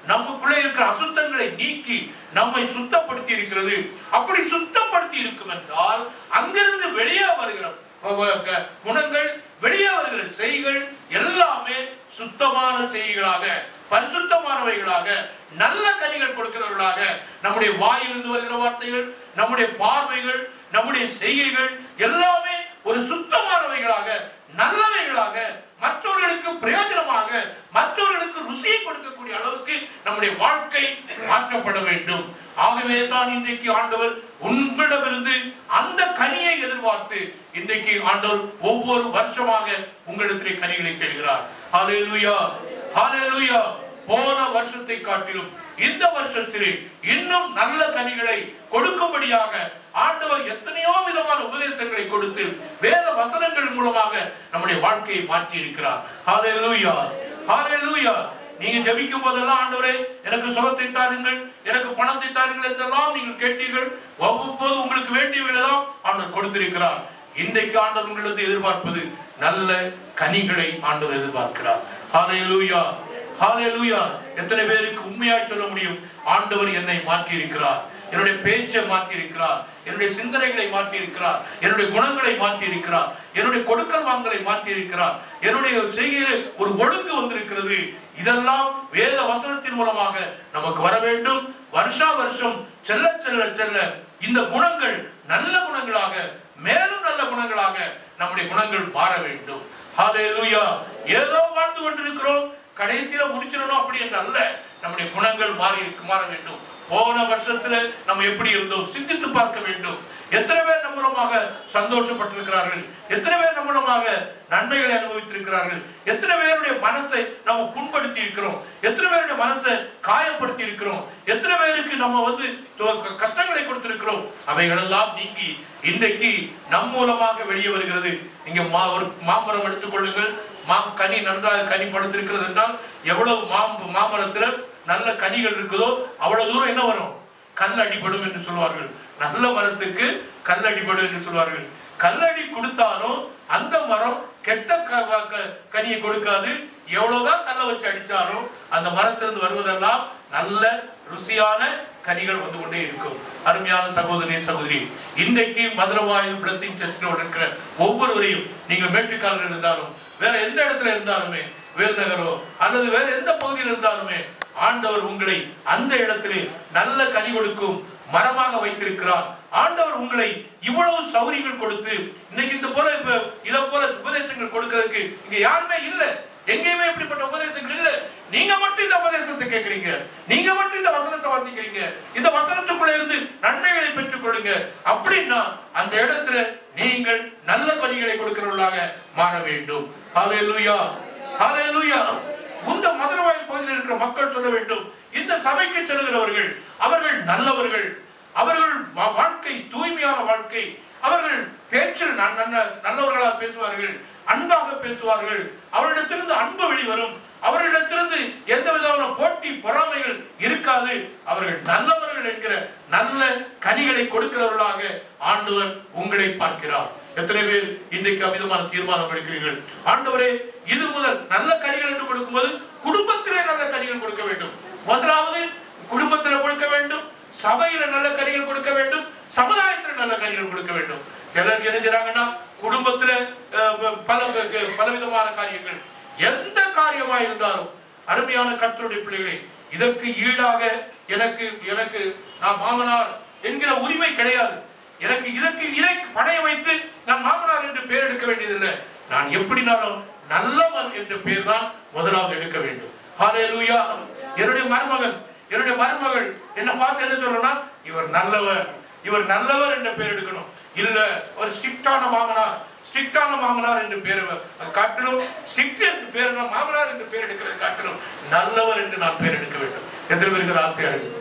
நமக்குள்ளே இருக்கிற அசுத்தங்களை நீக்கி நம்மை சுத்தப்படுத்தி இருக்கிறது அப்படி சுத்தப்படுத்தி இருக்கும் என்றால் அங்கிருந்து வெளியே வருகிற வ- வ- க- குணங்கள் வெளியே வருகிற செய்கள் எல்லாமே சுத்தமான செய்திகளாக பரிசுத்தமானவைகளாக நல்ல கனிகள் கொடுக்கிறவர்களாக நம்முடைய வாயிலிருந்து வருகிற வார்த்தைகள் நம்முடைய பார்வைகள் நம்முடைய செய்கைகள் எல்லாமே ஒரு சுத்தமானவைகளாக நல்லவைகளாக மற்றவர்களுக்கு பிரயோஜனமாக மற்றவர்களுக்கு ருசியை கொடுக்கக்கூடிய அளவுக்கு நம்முடைய வாழ்க்கை மாற்றப்பட வேண்டும் ஆகவே தான் இன்றைக்கு ஆண்டவர் உங்களிடமிருந்து அந்த கனியை எதிர்பார்த்து இன்றைக்கு ஆண்டவர் ஒவ்வொரு வருஷமாக உங்களிடத்திலே கனிகளை தேடுகிறார் ஹalleluya ஹalleluya போன வருஷத்தை காட்டிலும் இந்த வருஷத்திலே இன்னும் நல்ல கனிகளை கொடுக்கும்படியாக ஆண்டவர் எத்தனையோ விதமான உபதேசங்களை கொடுத்து வேத வசனங்கள் மூலமாக நம்முடைய வாழ்க்கையை மாற்றி இருக்கிறார் ஹalleluya ஹalleluya நீங்க ஜெபிக்கும் போதெல்லாம் ஆண்டவரே எனக்கு சுகத்தை தாருங்கள் எனக்கு பணத்தை தாருங்கள் என்றெல்லாம் நீங்கள் கேட்டீர்கள் அவ்வப்போது உங்களுக்கு வேண்டியவைகளெல்லாம் ஆண்டவர் கொடுத்திருக்கிறார் இன்றைக்கு ஆண்டவர் உங்களிடத்தை எதிர்பார்ப்பது நல்ல கனிகளை ஆண்டவர் எதிர்பார்க்கிறார் ஹalleluya ஹalleluya எத்தனை பேருக்கு உண்மையாய் சொல்ல முடியும் ஆண்டவர் என்னை மாற்றி இருக்கிறார் என்னுடைய பேச்சை மாற்றி இருக்கிறார் என்னுடைய சிந்தனைகளை மாற்றி இருக்கிறார் என்னுடைய குணங்களை மாற்றி இருக்கிறார் என்னுடைய கொடுக்கல் வாங்கலை மாற்றி இருக்கிறார் என்னுடைய செய்கிற ஒரு ஒழுங்கு வந்திருக்கிறது இதெல்லாம் வேத வசனத்தின் மூலமாக நமக்கு வர வேண்டும் வருஷா வருஷம் செல்ல செல்ல செல்ல இந்த குணங்கள் நல்ல குணங்களாக மேலும் நல்ல குணங்களாக நம்முடைய குணங்கள் மாற வேண்டும் ஹalleluya ஏதோ வாழ்ந்து கொண்டிருக்கிறோம் கடைசியில முடிச்சிடணும் அப்படி என்று அல்ல நம்முடைய குணங்கள் மாறி இருக்கு மாற வேண்டும் போன வருஷத்துல நம்ம எப்படி இருந்தோம் சிந்தித்து பார்க்க வேண்டும் எத்தனை பேர் நம்ம மூலமாக சந்தோஷப்பட்டிருக்கிறார்கள் எத்தனை பேர் நம்ம மூலமாக நன்மைகளை அனுபவித்திருக்கிறார்கள் எத்தனை பேருடைய மனசை நம்ம புண்படுத்தி இருக்கிறோம் எத்தனை பேருடைய மனசை காயப்படுத்தி இருக்கிறோம் எத்தனை பேருக்கு நம்ம வந்து து- கஷ்டங்களை கொடுத்திருக்கிறோம் அவைகளெல்லாம் நீங்கி இன்றைக்கு நம் மூலமாக வெளியே வருகிறது நீங்க மா ஒரு மாமரம் எடுத்துக்கொள்ளுங்கள் மா கனி நன்றாக கனி படுத்திருக்கிறது என்றால் எவ்வளவு மாம் மாமரத்துல நல்ல கனிகள் இருக்குதோ அவ்வளவு தூரம் என்ன வரும் கல் அடிபடும் என்று சொல்வார்கள் நல்ல மரத்துக்கு கல் அடிபடும் என்று சொல்வார்கள் கல்லடி கொடுத்தாலும் அந்த மரம் கெட்ட க- வ- க- கனியை கொடுக்காது எவ்வளவுதான் கல்லை வச்சு அடிச்சாலும் அந்த மரத்திலிருந்து வருவதெல்லாம் நல்ல ருசியான கனிகள் வந்து கொண்டே இருக்கும் அருமையான சகோதரி சகோதரி இன்றைக்கு மதுரவாயில் பிளஸிங் சர்ச்சில் இருக்கிற ஒவ்வொருவரையும் நீங்கள் மேட்டுக்காலில் இருந்தாலும் வேற எந்த இடத்துல இருந்தாலுமே வேல்நகரோ அல்லது வேற எந்த பகுதியில் இருந்தாலுமே ஆண்டவர் உங்களை அந்த இடத்திலே நல்ல கனி கொடுக்கும் மரமாக வைத்திருக்கிறார் ஆண்டவர் உங்களை இவ்வளவு சௌரியங்கள் கொடுத்து இன்னைக்கு இந்த போல இப்ப இத போல உபதேசங்கள் கொடுக்கிறதுக்கு இங்க யாருமே இல்ல எங்கேயுமே இப்படிப்பட்ட உபதேசங்கள் இல்ல நீங்க மட்டும் இந்த உபதேசத்தை கேட்கறீங்க நீங்க மட்டும் இந்த வசனத்தை வாசிக்கிறீங்க இந்த வசனத்துக்குள்ள இருந்து நன்மைகளை பெற்றுக் கொள்ளுங்க அப்படின்னா அந்த இடத்துல நீங்கள் நல்ல கனிகளை கொடுக்கிறவர்களாக மாற வேண்டும் ஹalleluya ஹalleluya இந்த மதுரவாயில் பகுதியில் இருக்கிற மக்கள் சொல்ல வேண்டும் இந்த சபைக்கு செல்கிறவர்கள் அவர்கள் நல்லவர்கள் அவர்கள் வா- வாழ்க்கை தூய்மையான வாழ்க்கை அவர்கள் பேச்சு ந- நல்ல- நல்லவர்களாக பேசுவார்கள் அன்பாக பேசுவார்கள் அவர்களிடத்திலிருந்து அன்பு வெளிவரும் அவர்களிடத்திலிருந்து எந்த விதமான போட்டி பொறாமைகள் இருக்காது அவர்கள் நல்லவர்கள் என்கிற நல்ல கனிகளை கொடுக்கிறவர்களாக ஆண்டவர் உங்களை பார்க்கிறார் எத்தனை பேர் இன்றைக்கு அமிதமான தீர்மானம் எடுக்கிறீர்கள் ஆண்டவரே இது முதல் நல்ல கனிகள் என்று கொடுக்கும்போது குடும்பத்திலே நல்ல கனிகள் கொடுக்க வேண்டும் முதலாவது குடும்பத்தில கொடுக்க வேண்டும் சபையில நல்ல கனிகள் கொடுக்க வேண்டும் சமுதாயத்துல நல்ல கனிகள் கொடுக்க வேண்டும் சிலர் என்ன செய்றாங்கன்னா குடும்பத்துல அஹ், பல பலவிதமான காரியங்கள் எந்த காரியமா இருந்தாலும் அருமையான கர்த்தருடைய பிள்ளைகளே இதற்கு ஈடாக எனக்கு எனக்கு நான் மாமனார் என்கிற உரிமை கிடையாது எனக்கு இதற்கு இதை பணைய வைத்து நான் மாமனார் என்று பெயர் எடுக்க வேண்டியதில்லை நான் எப்படினாலும் நல்லவன் என்ற பெயர் தான் முதலாவது எடுக்க வேண்டும் ஹalleluya என்னுடைய மருமகன் என்னுடைய மருமகள் என்ன பார்த்து என்ன சொல்லணும்னா இவர் நல்லவர் இவர் நல்லவர் என்ற பெயர் எடுக்கணும் இல்ல ஒரு ஸ்ட்ரிக்டான மாமனார் ஸ்ட்ரிக்டான மாமனார் என்று பேர் காட்டிலும் ஸ்ட்ரிக்ட் என்று பேர் மாமனார் என்று பேர் எடுக்கிறது காட்டிலும் நல்லவர் என்று நான் பேர் எடுக்க வேண்டும் எத்தனை பேருக்கு அது ஆசையா இருக்கு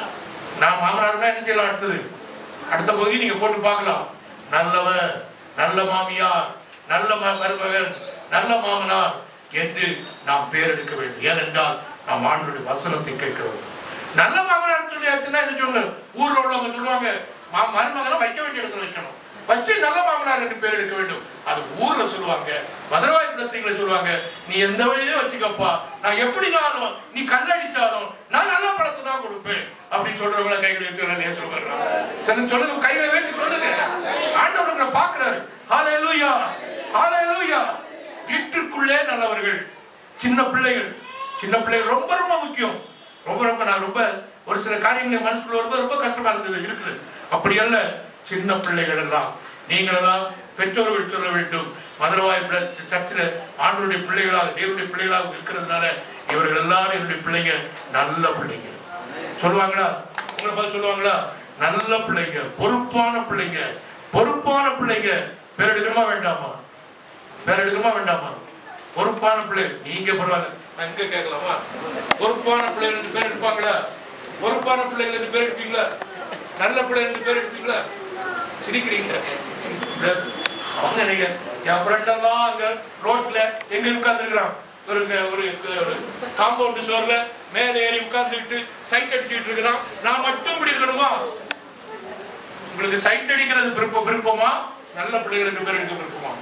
நான் மாமனார்னா என்ன செய்யலாம் அடுத்தது அடுத்த பகுதி நீங்க போட்டு பார்க்கலாம் நல்லவர் நல்ல மாமியார் நல்ல ம- மருமகன் நல்ல மாமனார் என்று நாம் பேர் எடுக்க வேண்டும் ஏனென்றால் நாம் ஆண்டுடைய வசனத்தை கேட்க வேண்டும் நல்ல மாமனார் சொல்லியாச்சுன்னா என்ன சொல்லு ஊர்ல உள்ளவங்க சொல்லுவாங்க மா மருமகனை வைக்க வேண்டிய இடத்துல வைக்கணும் வச்சு நல்ல மாமனார் என்று பேர் எடுக்க வேண்டும் அது ஊர்ல சொல்லுவாங்க மதுரவாய் பிளஸிங்ல சொல்லுவாங்க நீ எந்த வழியிலே வச்சுக்கப்பா நான் எப்படினாலும் நீ கல்லடிச்சாலும் நான் நல்ல பழத்தை தான் கொடுப்பேன் அப்படின்னு சொல்றவங்கள கைகளை வைக்கிறேன் சொல்றாங்க சரி சொல்லுங்க கைகளை வைத்து சொல்லுங்க ஆண்டவர் உங்களை பாக்குறாரு ஹalleluya ஹalleluya வீட்டுக்குள்ளே நல்லவர்கள் சின்ன பிள்ளைகள் சின்ன பிள்ளைகள் ரொம்ப ரொம்ப முக்கியம் ரொம்ப ரொம்ப நான் ரொம்ப ஒரு சில காரியங்கள் மனசுக்குள்ள வரும்போது ரொம்ப கஷ்டமா இருந்தது இருக்குது அப்படி அல்ல சின்ன பிள்ளைகள் எல்லாம் நீங்களெல்லாம் பெற்றோர்கள் சொல்ல வேண்டும் மதுரவாய் சர்ச்சில் ஆண்டோருடைய பிள்ளைகளாக தேவனுடைய பிள்ளைகளாக இருக்கிறதுனால இவர்கள் எல்லாரும் என்னுடைய பிள்ளைங்க நல்ல பிள்ளைங்க சொல்லுவாங்களா உங்களை பார்த்து சொல்லுவாங்களா நல்ல பிள்ளைங்க பொறுப்பான பிள்ளைங்க பொறுப்பான பிள்ளைங்க பேர் எடுக்கணுமா வேண்டாமா பேர் எடுக்கணுமா வேண்டாமா பொறுப்பான பிள்ளை நீங்க பரவாயில்ல நான் இங்க கேட்கலாமா பொறுப்பான பிள்ளைகள் ரெண்டு பேர் இருப்பாங்களா பொறுப்பான பிள்ளைகள் ரெண்டு பேர் இருப்பீங்களா நல்ல பிள்ளை ரெண்டு பேர் இருப்பீங்களா சிரிக்கிறீங்க இல்ல, அவங்க நீங்க என் ஃப்ரெண்ட் எல்லாம் அங்க ரோட்ல எங்க உட்கார்ந்துருக்கிறான் ஒரு ஒரு ஒரு காம்பவுண்ட் சோர்ல மேல ஏறி உட்கார்ந்துக்கிட்டு சைட் அடிச்சுட்டு இருக்கிறான் நான் மட்டும் இப்படி இருக்கணுமா உங்களுக்கு சைட் அடிக்கிறது விருப்பம் விருப்பமா நல்ல பிள்ளைகள் ரெண்டு பேர் எடுக்க விருப்பமா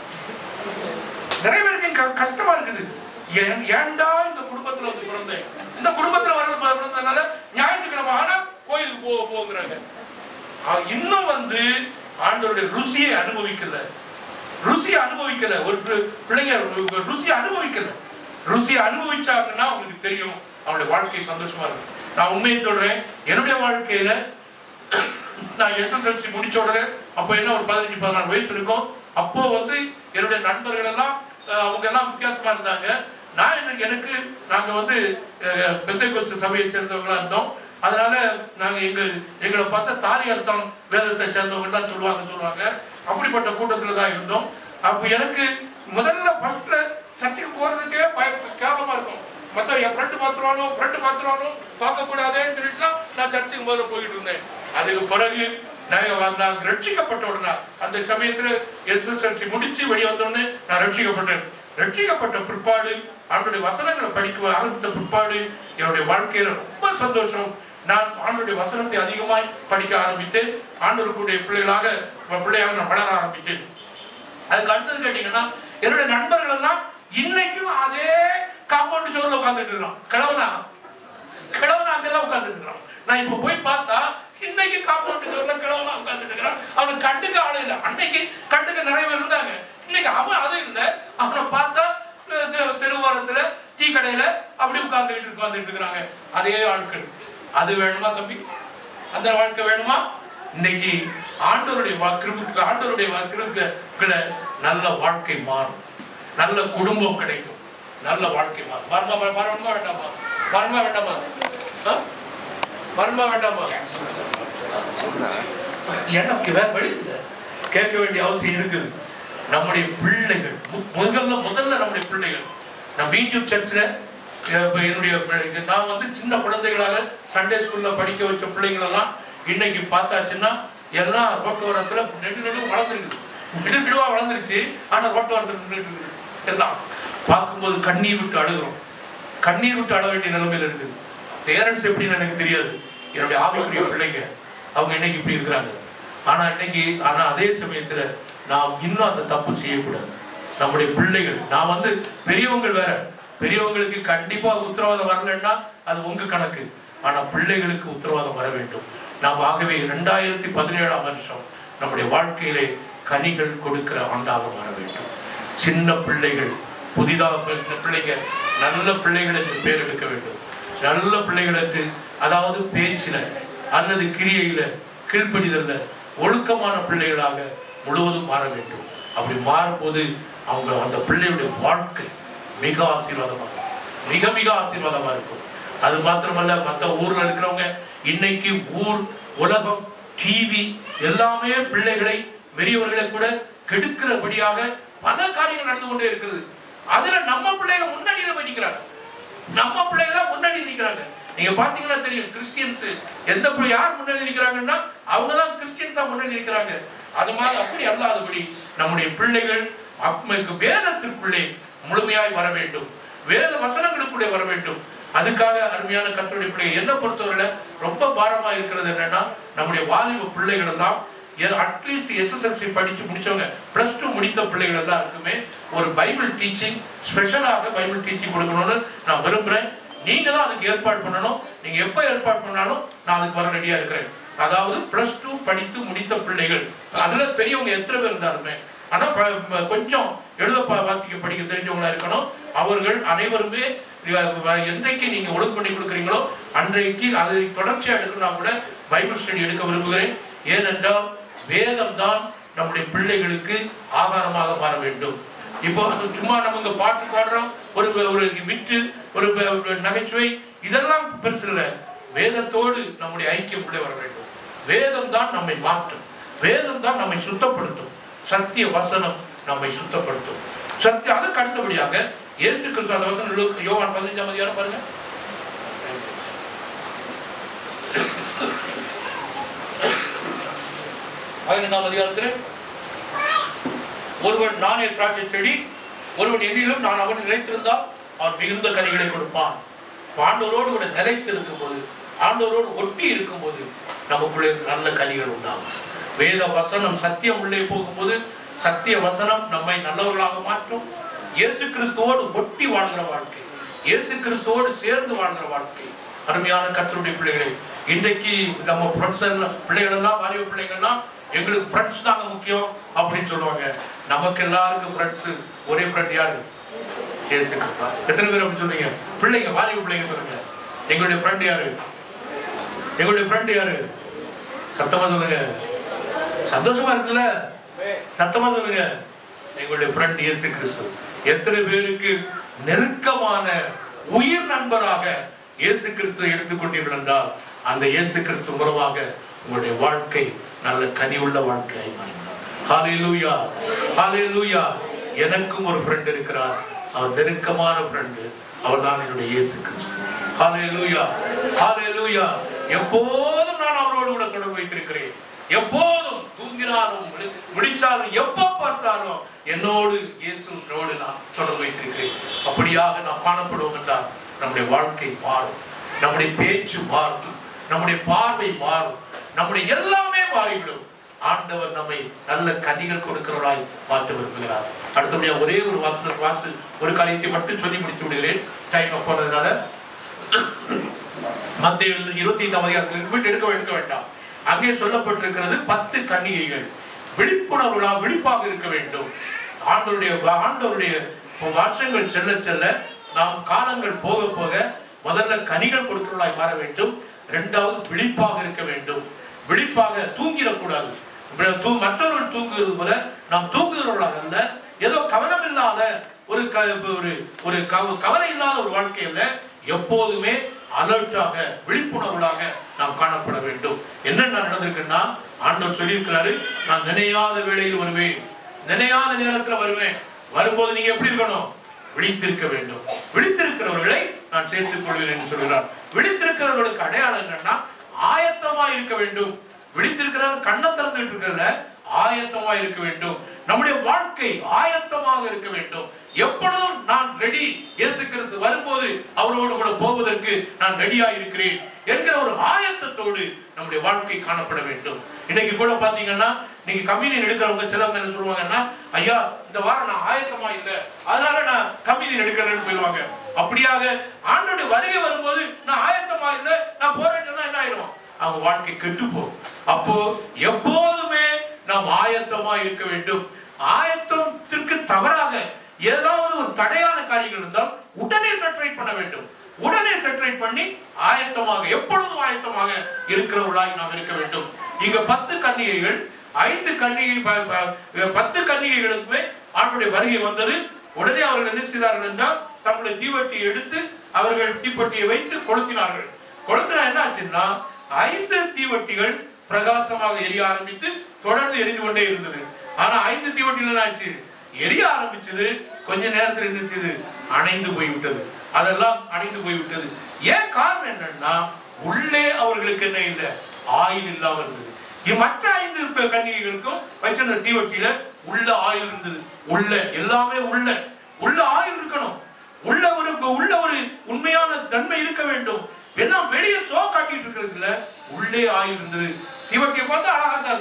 நிறைய பேருக்கு க- கஷ்டமா இருக்குது ஏன் ஏன்டா இந்த குடும்பத்துல வந்து பிறந்தேன் இந்த குடும்பத்துல வர்றது பிறந்ததுனால ஞாயிற்றுக்கிழமை ஆனா கோயிலுக்கு போ போங்கிறாங்க ஆ, இன்னும் வந்து ஆண்டவருடைய ருசியை அனுபவிக்கல ருசியை அனுபவிக்கல ஒரு பி- பிள்ளைங்க ரு- ருசியை அனுபவிக்கல ருசியை அனுபவிச்சாங்கன்னா அவங்களுக்கு தெரியும் அவனுடைய வாழ்க்கை சந்தோஷமா இருக்கும் நான் உண்மையை சொல்றேன் என்னுடைய வாழ்க்கையில நான் எஸ்எஸ்எல்சி முடிச்ச உடனே அப்போ என்ன ஒரு பதினஞ்சு பதினாறு வயசு இருக்கும் அப்போ வந்து என்னுடைய நண்பர்கள் எல்லாம் அஹ், அவங்க எல்லாம் வித்தியாசமா இருந்தாங்க நான் எனக்கு எனக்கு நாங்க வந்து பெத்தைக்கோஸ்து சபையை சேர்ந்தவங்களா இருந்தோம் அதனால நாங்க எங்க எங்களை பார்த்தா தாலி அர்த்தம் வேதத்தை சேர்ந்தவங்க தான் சொல்லுவாங்க சொல்லுவாங்க அப்படிப்பட்ட கூட்டத்துல தான் இருந்தோம் அப்போ எனக்கு முதல்ல ஃபர்ஸ்ட்ல சர்ச்சுக்கு போறதுக்கே பய கேவலமா இருக்கும் மத்த என் ஃப்ரெண்டு பார்த்துருவானோ ஃப்ரெண்டு பார்த்துருவானோ பார்க்க கூடாதேன்னு சொல்லிட்டு தான் நான் சர்ச்சுக்கு முதல்ல போயிட்டு இருந்தேன் அதுக்கு பிறகு நான் நான் ரட்சிக்கப்பட்ட உடனே அந்த சமயத்துல எஸ்எஸ்எல்சி முடிச்சு வெளியே வந்த உடனே நான் ரட்சிக்கப்பட்டேன் ரட்சிக்கப்பட்ட பிற்பாடு ஆண்டுடைய வசனங்களை படிக்க ஆரம்பித்த பிற்பாடு என்னுடைய வாழ்க்கையில ரொம்ப சந்தோஷம் நான் ஆண்டுடைய வசனத்தை அதிகமாய் படிக்க ஆரம்பித்தேன் ஆண்டவருக்குடைய பிள்ளைகளாக பிள்ளையாக நான் வளர ஆரம்பித்தேன் அதுக்கு அடுத்தது கேட்டீங்கன்னா என்னுடைய நண்பர்கள் எல்லாம் இன்னைக்கும் அதே காம்பவுண்ட் சோர்ல உட்கார்ந்துட்டு இருக்கான் கிழவனா கிழவனா அங்கதான் உட்கார்ந்துட்டு இருக்கிறான் நான் இப்ப போய் பார்த்தா இன்னைக்கு காம்பவுண்ட் சோர்ல கிழவனா உட்கார்ந்துட்டு இருக்கிறான் அவனுக்கு கண்டுக்க ஆளு இல்ல அன்னைக்கு கண்டுக்க நிறைய பேர் இருந்தாங்க இன்னைக்கு அவன் அது இல்ல அவனை பார்த்தா அஹ், தெ- தெருவோரத்துல டீ கடையில அப்படி உட்கார்ந்துட்டு உட்கார்ந்துட்டு இருக்கிறாங்க அதே ஆட்கள் அது வேணுமா தம்பி அந்த வாழ்க்கை வேணுமா இன்னைக்கு ஆண்டவருடைய வாக்கிற்கு ஆண்டவருடைய வாக்கிற்கு நல்ல வாழ்க்கை மாறும் நல்ல குடும்பம் கிடைக்கும் நல்ல வாழ்க்கை மாறும் வரமா வரணுமா வேண்டாமா வரமா வேண்டாமா ஆ? வரமா வேண்டாமா எனக்கு வேற வழி இல்லை கேட்க வேண்டிய அவசியம் இருக்குது நம்முடைய பிள்ளைகள் மு- முதல்ல முதல்ல நம்முடைய பிள்ளைகள் நான் பிஜூப் சர்ச்சில் என்னுடைய பிள்ளை- நான் வந்து சின்ன குழந்தைகளாக சண்டே ஸ்கூல்ல படிக்க வச்ச பிள்ளைங்களெல்லாம் இன்னைக்கு பார்த்தாச்சுன்னா எல்லாம் ரோட்டு ஓரத்துல நெடு நெடு வளர்ந்துருக்குது நெடு நெடுவா வளர்ந்துருச்சு ஆனா ரோட்டு ஓரத்துல நின்றுட்டு இருக்குது எல்லாம் பார்க்கும்போது கண்ணீர் விட்டு அழுகிறோம் கண்ணீர் விட்டு அழ வேண்டிய நிலைமையில இருக்குது பேரண்ட்ஸ் எப்படின்னு எனக்கு தெரியாது என்னுடைய ஆவிக்குரிய பிள்ளைங்க அவங்க இன்னைக்கு இப்படி இருக்கிறாங்க ஆனா இன்னைக்கு ஆனா அதே சமயத்துல நாம் இன்னும் அந்த தப்பு செய்யக்கூடாது நம்முடைய பிள்ளைகள் நான் வந்து பெரியவங்க வேற பெரியவங்களுக்கு கண்டிப்பா உத்தரவாதம் வரலன்னா அது உங்க கணக்கு ஆனா பிள்ளைகளுக்கு உத்தரவாதம் வர வேண்டும் நாம் ஆகவே இரண்டாயிரத்தி பதினேழாம் வருஷம் நம்முடைய வாழ்க்கையிலே கனிகள் கொடுக்கிற ஆண்டாக வர வேண்டும் சின்ன பிள்ளைகள் புதிதாக பிறந்த பிள்ளைங்க நல்ல பிள்ளைகள் என்று பேர் எடுக்க வேண்டும் நல்ல பிள்ளைகளுக்கு அதாவது பேச்சில அல்லது கிரியையில கீழ்ப்படிதல்ல ஒழுக்கமான பிள்ளைகளாக முழுவதும் மாற வேண்டும் அப்படி மாறும்போது அவங்க அந்த பிள்ளையுடைய வாழ்க்கை மிக ஆசீர்வாதமா இருக்கும். மிக மிக ஆசீர்வாதமா இருக்கும் அது மாத்திரமல்ல மற்ற ஊர்ல இருக்கிறவங்க இன்னைக்கு ஊர் உலகம் டிவி எல்லாமே பிள்ளைகளை பெரியவர்களை கூட கெடுக்கிறபடியாக பல காரியங்கள் நடந்து கொண்டே இருக்கிறது அதுல நம்ம பிள்ளைங்க முன்னாடியில போய் நிக்கிறாங்க நம்ம பிள்ளைங்க தான் முன்னாடி நிக்கிறாங்க நீங்க பாத்தீங்கன்னா தெரியும் கிறிஸ்டியன்ஸ் எந்த பிள்ளை யார் முன்னாடி நிக்கிறாங்கன்னா அவங்க தான் கிறிஸ்டியன்ஸா முன்னாடி நிக்கிறாங்க அது மாதிரி அப்படி அல்லாதபடி நம்முடைய பிள்ளைகள் நமக்கு வேதத்திற்குள்ளே முழுமையாய் வர வேண்டும் வேத வசனங்களுக்குள்ளே வர வேண்டும் அதுக்காக அருமையான கத்தருடைய பிள்ளை என்ன பொறுத்தவரையில ரொம்ப பாரமா இருக்கிறது என்னன்னா நம்முடைய வாலிப பிள்ளைகள் எல்லாம் அட்லீஸ்ட் எஸ்எஸ்எல்சி படிச்சு முடிச்சவங்க பிளஸ் டூ முடித்த பிள்ளைகள் எல்லாருக்குமே ஒரு பைபிள் டீச்சிங் ஸ்பெஷலாக பைபிள் டீச்சிங் கொடுக்கணும்னு நான் விரும்புறேன் நீங்க தான் அதுக்கு ஏற்பாடு பண்ணணும் நீங்க எப்ப ஏற்பாடு பண்ணாலும் நான் அதுக்கு வர ரெடியா இருக்கிறேன் அதாவது பிளஸ் டூ படித்து முடித்த பிள்ளைகள் அதுல பெரியவங்க எத்தனை பேர் இருந்தாலுமே ஆனா ப- ம- கொஞ்சம் எழுத ப- வாசிக்க படிக்க தெரிஞ்சவங்களா இருக்கணும் அவர்கள் அனைவருமே அஹ், என்றைக்கு நீங்க ஒழுங்கு பண்ணி கொடுக்குறீங்களோ அன்றைக்கு அதை தொடர்ச்சியா எடுக்கணும்னா கூட பைபிள் ஸ்டடி எடுக்க விரும்புகிறேன் ஏனென்றால் வேதம் தான் நம்முடைய பிள்ளைகளுக்கு ஆதாரமாக மாற வேண்டும் இப்போ அது சும்மா நம்ம இங்க பாட்டு பாடுறோம் ஒரு ஒரு விட்டு ஒரு ஒரு நகைச்சுவை இதெல்லாம் பெருசு இல்ல வேதத்தோடு நம்முடைய ஐக்கியம் உள்ளே வர வேண்டும் வேதம் தான் நம்மை மாற்றும் வேதம் தான் நம்மை சுத்தப்படுத்தும் சத்திய வசனம் நம்மை சுத்தப்படுத்தும் சத்திய அதுக்கு அடுத்தபடியாக இயேசு கிறிஸ்து அந்த வசனம் லூக்கா- யோவான் பதினஞ்சாம் அதிகாரம் பாருங்க பதினைந்தாம் அதிகாரத்தில் ஒருவன் நானே திராட்சை செடி ஒருவன் என்னிலும் நான் அவன் நிலைத்திருந்தால் அவன் மிகுந்த கனிகளை கொடுப்பான் இப்ப ஆண்டவரோடு கூட நிலைத்து இருக்கும்போது ஆண்டவரோடு ஒட்டி இருக்கும்போது நமக்குள்ளே நல்ல கனிகள் உண்டாகும் வேத வசனம் சத்தியம் உள்ளே போகும்போது சத்திய வசனம் நம்மை நல்லவர்களாக மாற்றும் இயேசு கிறிஸ்துவோடு ஒட்டி வாழ்கிற வாழ்க்கை இயேசு கிறிஸ்துவோடு சேர்ந்து வாழ்கிற வாழ்க்கை அருமையான கர்த்தருடைய பிள்ளைகளே இன்றைக்கு நம்ம ஃப்ரெண்ட்ஸ் எல்லாம் பிள்ளைகள் எல்லாம் வாலிப பிள்ளைகள்லாம் எங்களுக்கு ஃப்ரெண்ட்ஸ் தாங்க முக்கியம் அப்படின்னு சொல்லுவாங்க நமக்கு எல்லாருக்கும் ஃப்ரெண்ட்ஸ் ஒரே ஃப்ரெண்ட் யாரு இயேசு கிறிஸ்து தான். எத்தனை பேர் அப்படி சொல்றீங்க பிள்ளைங்க வாலிப பிள்ளைங்க சொல்லுங்க எங்களுடைய ஃப்ரெண்ட் யாரு எங்களுடைய ஃப்ரெண்ட் யாரு சத்தமா சொல்லுங்க சந்தோஷமா இருக்குல்ல சத்தமா சொல்லுங்க எங்களுடைய ஃப்ரெண்ட் இயேசு கிறிஸ்து எத்தனை பேருக்கு நெருக்கமான உயிர் நண்பராக இயேசு கிறிஸ்து எடுத்துக்கொண்டீர்கள் என்றால் அந்த இயேசு கிறிஸ்து மூலமாக உங்களுடைய வாழ்க்கை நல்ல கனி உள்ள வாழ்க்கையாய் மாறும் ஹalleluya ஹalleluya எனக்கும் ஒரு ஃப்ரெண்ட் இருக்கிறார் அவர் நெருக்கமான ஃப்ரெண்டு அவர் தான் என்னுடைய இயேசு கிறிஸ்து ஹalleluya ஹalleluya எப்போதும் நான் அவரோடு கூட தொடர்பு வைத்திருக்கிறேன் எப்போதும் தூங்கினாலும் விழி- விழிச்சாலும் எப்போ பார்த்தாலும் என்னோடு இயேசுவோடு நான் தொடர்பு வைத்திருக்கிறேன் அப்படியாக நாம் காணப்படுவோம் என்றால் நம்முடைய வாழ்க்கை மாறும் நம்முடைய பேச்சு மாறும் நம்முடைய பார்வை மாறும் நம்முடைய எல்லாமே மாறிவிடும் ஆண்டவர் நம்மை நல்ல கனிகள் கொடுக்கிறவராய் மாற்ற விரும்புகிறார் அடுத்தபடியா ஒரே ஒரு வாசன வாசு ஒரு காரியத்தை மட்டும் சொல்லி முடித்து விடுகிறேன் டைம் போனதுனால மத்திய இருபத்தி ஐந்தாம் அதிகாரத்தில் விட்டு எடுக்க எடுக்க வேண்டாம் அங்கே சொல்லப்பட்டிருக்கிறது பத்து கன்னிகைகள் விழிப்புணர்வுகளா விழிப்பாக இருக்க வேண்டும் ஆண்டவருடைய ஆண்டவருடைய வருஷங்கள் செல்ல செல்ல நாம் காலங்கள் போக போக முதல்ல கனிகள் கொடுக்கிறவர்களாய் மாற வேண்டும் இரண்டாவது விழிப்பாக இருக்க வேண்டும் விழிப்பாக தூங்கிடக்கூடாது இப்ப தூ- மற்றவர்கள் தூங்குகிறது போல நாம் தூங்குகிறவர்களாக அல்ல ஏதோ கவனம் இல்லாத ஒரு க- ஒரு ஒரு கவ- கவலை இல்லாத ஒரு வாழ்க்கையில எப்போதுமே அலர்ட்டாக விழிப்புணர்வுகளாக நாம் காணப்பட வேண்டும் என்னென்ன நடந்திருக்குன்னா ஆண்டவர் சொல்லியிருக்கிறாரு நான் நினையாத வேளையில் வருவேன் நினையாத நேரத்துல வருவேன் வரும்போது நீங்க எப்படி இருக்கணும் விழித்திருக்க வேண்டும் விழித்திருக்கிறவர்களை நான் சேர்த்துக் கொள்வேன் என்று சொல்கிறார் விழித்திருக்கிறவர்களுக்கு அடையாளம் என்னன்னா ஆயத்தமா இருக்க வேண்டும் விழித்திருக்கிறவர் கண்ணை திறந்துட்டு இருக்கிறதுல ஆயத்தமா இருக்க வேண்டும் நம்முடைய வாழ்க்கை ஆயத்தமாக இருக்க வேண்டும் எப்பொழுதும் நான் ரெடி இயேசு கிறிஸ்து வரும்போது அவரோடு கூட போவதற்கு நான் ரெடியா இருக்கிறேன் என்கிற ஒரு ஆயத்தத்தோடு நம்முடைய வாழ்க்கை காணப்பட வேண்டும் இன்னைக்கு கூட பாத்தீங்கன்னா நீங்க கம்யூனியன் எடுக்கிறவங்க சிலவங்க என்ன சொல்லுவாங்கன்னா ஐயா இந்த வாரம் நான் ஆயத்தமா இல்ல அதனால நான் கம்யூனியன் எடுக்கிறேன்னு போயிடுவாங்க அப்படியாக ஆண்டோட வருகை வரும்போது நான் ஆயத்தமா இல்ல நான் போறேன்னு சொன்னா என்ன ஆயிரும் அவங்க வாழ்க்கை கெட்டு போகும் அப்போ எப்போதுமே நாம் ஆயத்தமா இருக்க வேண்டும் ஆயத்தத்திற்கு தவறாக ஏதாவது ஒரு தடையான காரியங்கள் இருந்தால் உடனே செட்டரேட் பண்ண வேண்டும் உடனே செட்டரேட் பண்ணி ஆயத்தமாக எப்பொழுதும் ஆயத்தமாக இருக்கிறவர்களாய் நாம் இருக்க வேண்டும் இங்க பத்து கன்னிகைகள் ஐந்து கன்னிகை ப- ப- பத்து கன்னிகைகளுக்குமே ஆண்டுடைய வருகை வந்தது உடனே அவர்கள் என்ன செய்தார்கள் என்றால் தங்களுடைய தீவட்டியை எடுத்து அவர்கள் தீப்பெட்டியை வைத்து கொளுத்தினார்கள் கொளுத்தினா என்ன ஆச்சுன்னா ஐந்து தீவட்டிகள் பிரகாசமாக எரிய ஆரம்பித்து தொடர்ந்து எரிந்து கொண்டே இருந்தது ஆனா ஐந்து தீவட்டிகள் என்ன ஆச்சு எரிய ஆரம்பிச்சது கொஞ்ச நேரத்தில் இருந்துச்சு அணைந்து போய்விட்டது அதெல்லாம் அணைந்து போய்விட்டது ஏன் காரணம் என்னன்னா உள்ளே அவர்களுக்கு என்ன இல்லை ஆயில் இல்லாம இருந்தது இது மற்ற ஐந்து ப- கன்னிகைகளுக்கும் வச்சிருந்த தீவட்டியில உள்ள ஆயில் இருந்தது உள்ள எல்லாமே உள்ள உள்ள ஆயில் இருக்கணும் உள்ள ஒரு உள்ள ஒரு உண்மையான தன்மை இருக்க வேண்டும் எல்லாம் வெளியே சோ காட்டிட்டு இருக்கிறதுல உள்ளே ஆயில் இருந்தது தீவட்டியை பார்த்தா அழகா தான் இருந்தது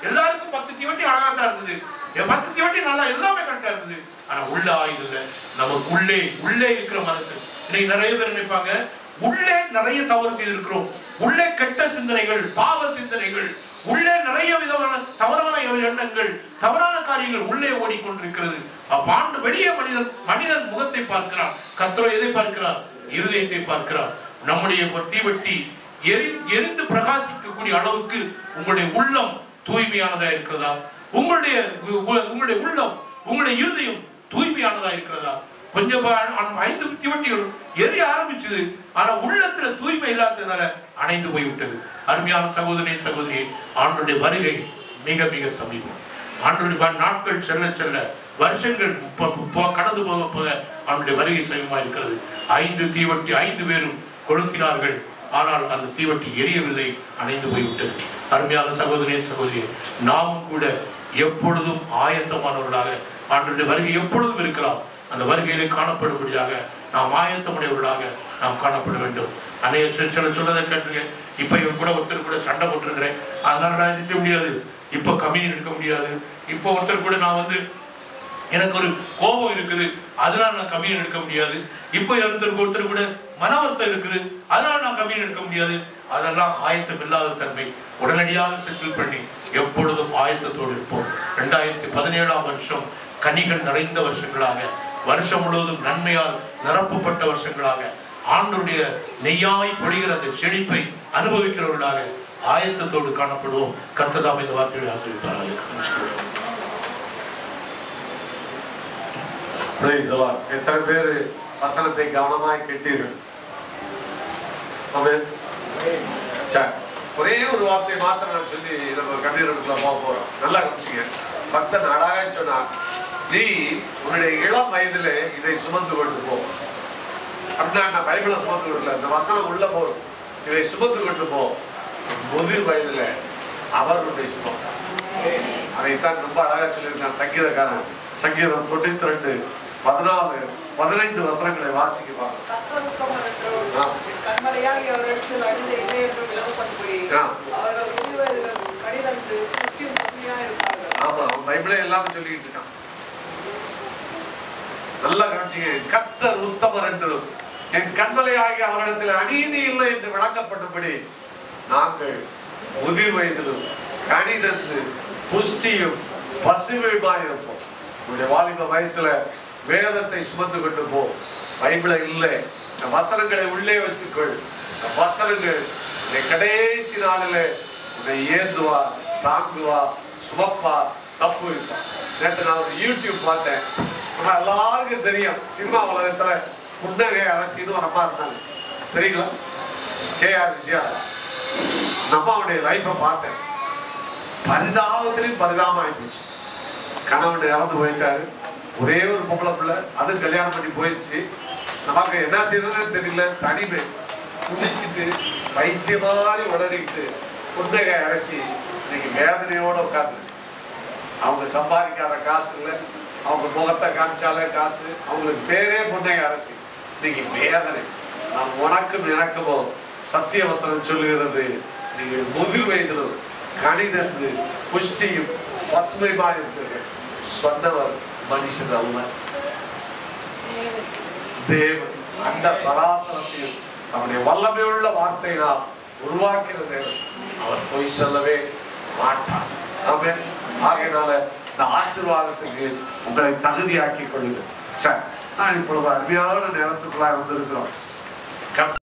எல்லாருக்கும் பத்து தீவட்டி அழகா தான் இருந்தது என் பத்து தீவட்டி நல்லா எல்லாமே கரெக்டா இருந்தது ஆனா உள்ள ஆயுதுல நமக்கு உள்ளே உள்ளே இருக்கிற மனசு இன்னைக்கு நிறைய பேர் நினைப்பாங்க உள்ளே நிறைய தவறு செய்திருக்கிறோம் உள்ளே கெட்ட சிந்தனைகள் பாவ சிந்தனைகள் உள்ளே நிறைய விதமான தவறான எண்ணங்கள் தவறான காரியங்கள் உள்ளே ஓடிக்கொண்டிருக்கிறது அப்பாண்டு வெளியே மனிதன் மனிதன் முகத்தை பார்க்கிறான் கர்த்தரோ எதை பார்க்கிறார் இருதயத்தை பார்க்கிறார் நம்முடைய தீவட்டி எரி எரிந்து பிரகாசிக்கக்கூடிய அளவுக்கு உங்களுடைய உள்ளம் தூய்மையானதா இருக்கிறதா உங்களுடைய உ- உ- உங்களுடைய உள்ளம் உங்களுடைய இருதயம் தூய்மையானதா இருக்கிறதா கொஞ்சம் பா- அந்த ஐந்து தீவட்டிகளும் எரிய ஆரம்பிச்சது ஆனா உள்ளத்துல தூய்மை இல்லாததுனால அணைந்து போய்விட்டது அருமையான சகோதரி சகோதரி ஆண்டுடைய வருகை மிக மிக சமீபம் ஆண்டுடைய வ- நாட்கள் செல்ல செல்ல வருஷங்கள் ப- ப- கடந்து போக போக அவனுடைய வருகை சமீபமா இருக்கிறது ஐந்து தீவட்டி ஐந்து பேரும் கொளுத்தினார்கள் ஆனால் அந்த தீவட்டி எரியவில்லை அணைந்து போய்விட்டது அருமையான சகோதரி சகோதரி நாமும் கூட எப்பொழுதும் ஆயத்தமானவர்களாக ஆண்டுடைய வருகை எப்பொழுதும் இருக்கலாம் அந்த வருகையிலே காணப்படும்படியாக நாம் ஆயத்தமுடையவர்களாக நாம் காணப்பட வேண்டும் அன்னைய சில சில சொல்லதை கேட்டிருக்கேன் இப்ப இவன் கூட ஒருத்தர் கூட சண்டை போட்டிருக்கிறேன் அதனால நான் நிச்சய முடியாது இப்ப கம்மியின் எடுக்க முடியாது இப்போ ஒருத்தர் கூட நான் வந்து எனக்கு ஒரு கோபம் இருக்குது அதனால நான் கம்மியன் எடுக்க முடியாது இப்போ ஒருத்தருக்கு ஒருத்தர் கூட மன வருத்தம் இருக்குது அதனால நான் கம்மியன் எடுக்க முடியாது அதெல்லாம் ஆயத்தம் இல்லாத தன்மை உடனடியாக செட்டில் பண்ணி எப்பொழுதும் ஆயத்தத்தோடு இருப்போம் ரெண்டாயிரத்தி பதினேழாம் வருஷம் கனிகள் நிறைந்த வருஷங்களாக வருஷம் முழுவதும் நன்மையால் நிரப்பப்பட்ட வருஷங்களாக ஆண்டுடைய நெய்யாய் பொழிகிற அந்த செழிப்பை அனுபவிக்கிறவர்களாக ஆயத்தத்தோடு காணப்படுவோம் கர்த்ததாம் இந்த வார்த்தையை ஆசிரியப்பார்கள் Praise the Lord. எத்தனை பேர் வசனத்தை கவனமாய் கேட்டீர்கள் ஆமென். சரி. ஒரே ஒரு வார்த்தை மாத்திரம் நான் சொல்லி நம்ம கண்ணீருக்குள்ள போக போறோம் நல்லா கவனிச்சுங்க பக்தன் அழகாக சொன்னார் நீ உன்னுடைய இளம் வயதுல இதை சுமந்து கொண்டு போ அப்படின்னா நான் பைபிளை சுமந்து கொள்ளல இந்த வசனம் உள்ள போகும் இதை சுமந்து கொண்டு போ முதிர் வயதுல அவர் உன்னை சுமந்தார் அதைத்தான் ரொம்ப அழகா சொல்லியிருக்கான் சங்கீதக்காரன் சங்கீதம் தொண்ணூத்தி ரெண்டு பதினாலு பதினைந்து வசனங்களை வாசிக்க பார்க்கலாம் கர்த்தர் உத்தமர் என்றும், ஆ. என் கண்மலையாகி அவரிடத்தில் அழுத இல்லை என்று விலகப்படும்படி ஆ. அவர்கள் முதிர்வயதில் கடிதந்து புஷ்டியும் பசுமையாக இருப்பார்கள் ஆமா அவன் பைபிளே எல்லாமே சொல்லிட்டு இருக்கான் நல்லா கவனிச்சுங்க கத்தர் உத்தமர் என்று என் கண்மலை ஆகிய அவரிடத்தில் அநீதி இல்லை என்று விளக்கப்பட்டபடி நாங்கள் முதிர் வயதிலும் கணிதந்து புஷ்டியும் பசுமையுமாயிருப்போம் உங்களுடைய வாலிப வயசுல வேதத்தை சுமந்து கொண்டு போ பைபிளை இல்லை இந்த வசனங்களை உள்ளே வைத்துக்கொள் இந்த வசனங்கள் இந்த கடைசி நாளிலே உன்னை ஏந்துவா தாங்குவா சுமப்பா தப்பு வைப்பா நேற்று நான் ஒரு யூடியூப் பார்த்தேன் நம்ம எல்லாருக்கும் தெரியும் சினிமா உலகத்துல புன்னகை அரசின்னு ஒரு அம்மா இருந்தாங்க தெரியுங்களா கே ஆர் விஜயா அந்த அம்மாவுடைய லைஃப்பை பார்த்தேன் பரிதாபத்திலையும் பரிதாபம் ஆயிப்போச்சு கணவன் இறந்து போயிட்டாரு ஒரே ஒரு பொம்பளை பிள்ளை அதுவும் கல்யாணம் பண்ணி போயிடுச்சு நமக்கு என்ன செய்யறதுன்னு தெரியல தனிமை குடிச்சிட்டு வைத்திய மாதிரி உளறிக்கிட்டு புன்னகை அரசி இன்னைக்கு வேதனையோட உட்கார்ந்து அவங்க சம்பாதிக்காத காசு இல்லை அவங்க முகத்தை காமிச்சாலே காசு அவங்களுக்கு பேரே புன்னகை அரசி இன்னைக்கு வேதனை நான் உனக்கும் எனக்குமோ சத்திய வசனம் சொல்லுகிறது நீங்க முதிர் வயதிலும் கணிதந்து புஷ்டியும் பசுமைமாக இருக்கிறது சொன்னவர் மனுஷன் அல்ல தேவன் அந்த சராசரத்தையும் நம்முடைய வல்லமையுள்ள வார்த்தையினால் உருவாக்கின தேவன் அவர் பொய் சொல்லவே மாட்டார் ஆமென் ஆகையினால இந்த ஆசீர்வாதத்துக்கு உங்களை தகுதியாக்கி கொள்ளுங்கள் சரி நான் இப்பொழுது அருமையான நேரத்துக்குள்ளாய் வந்திருக்கிறோம் கர்த்தர்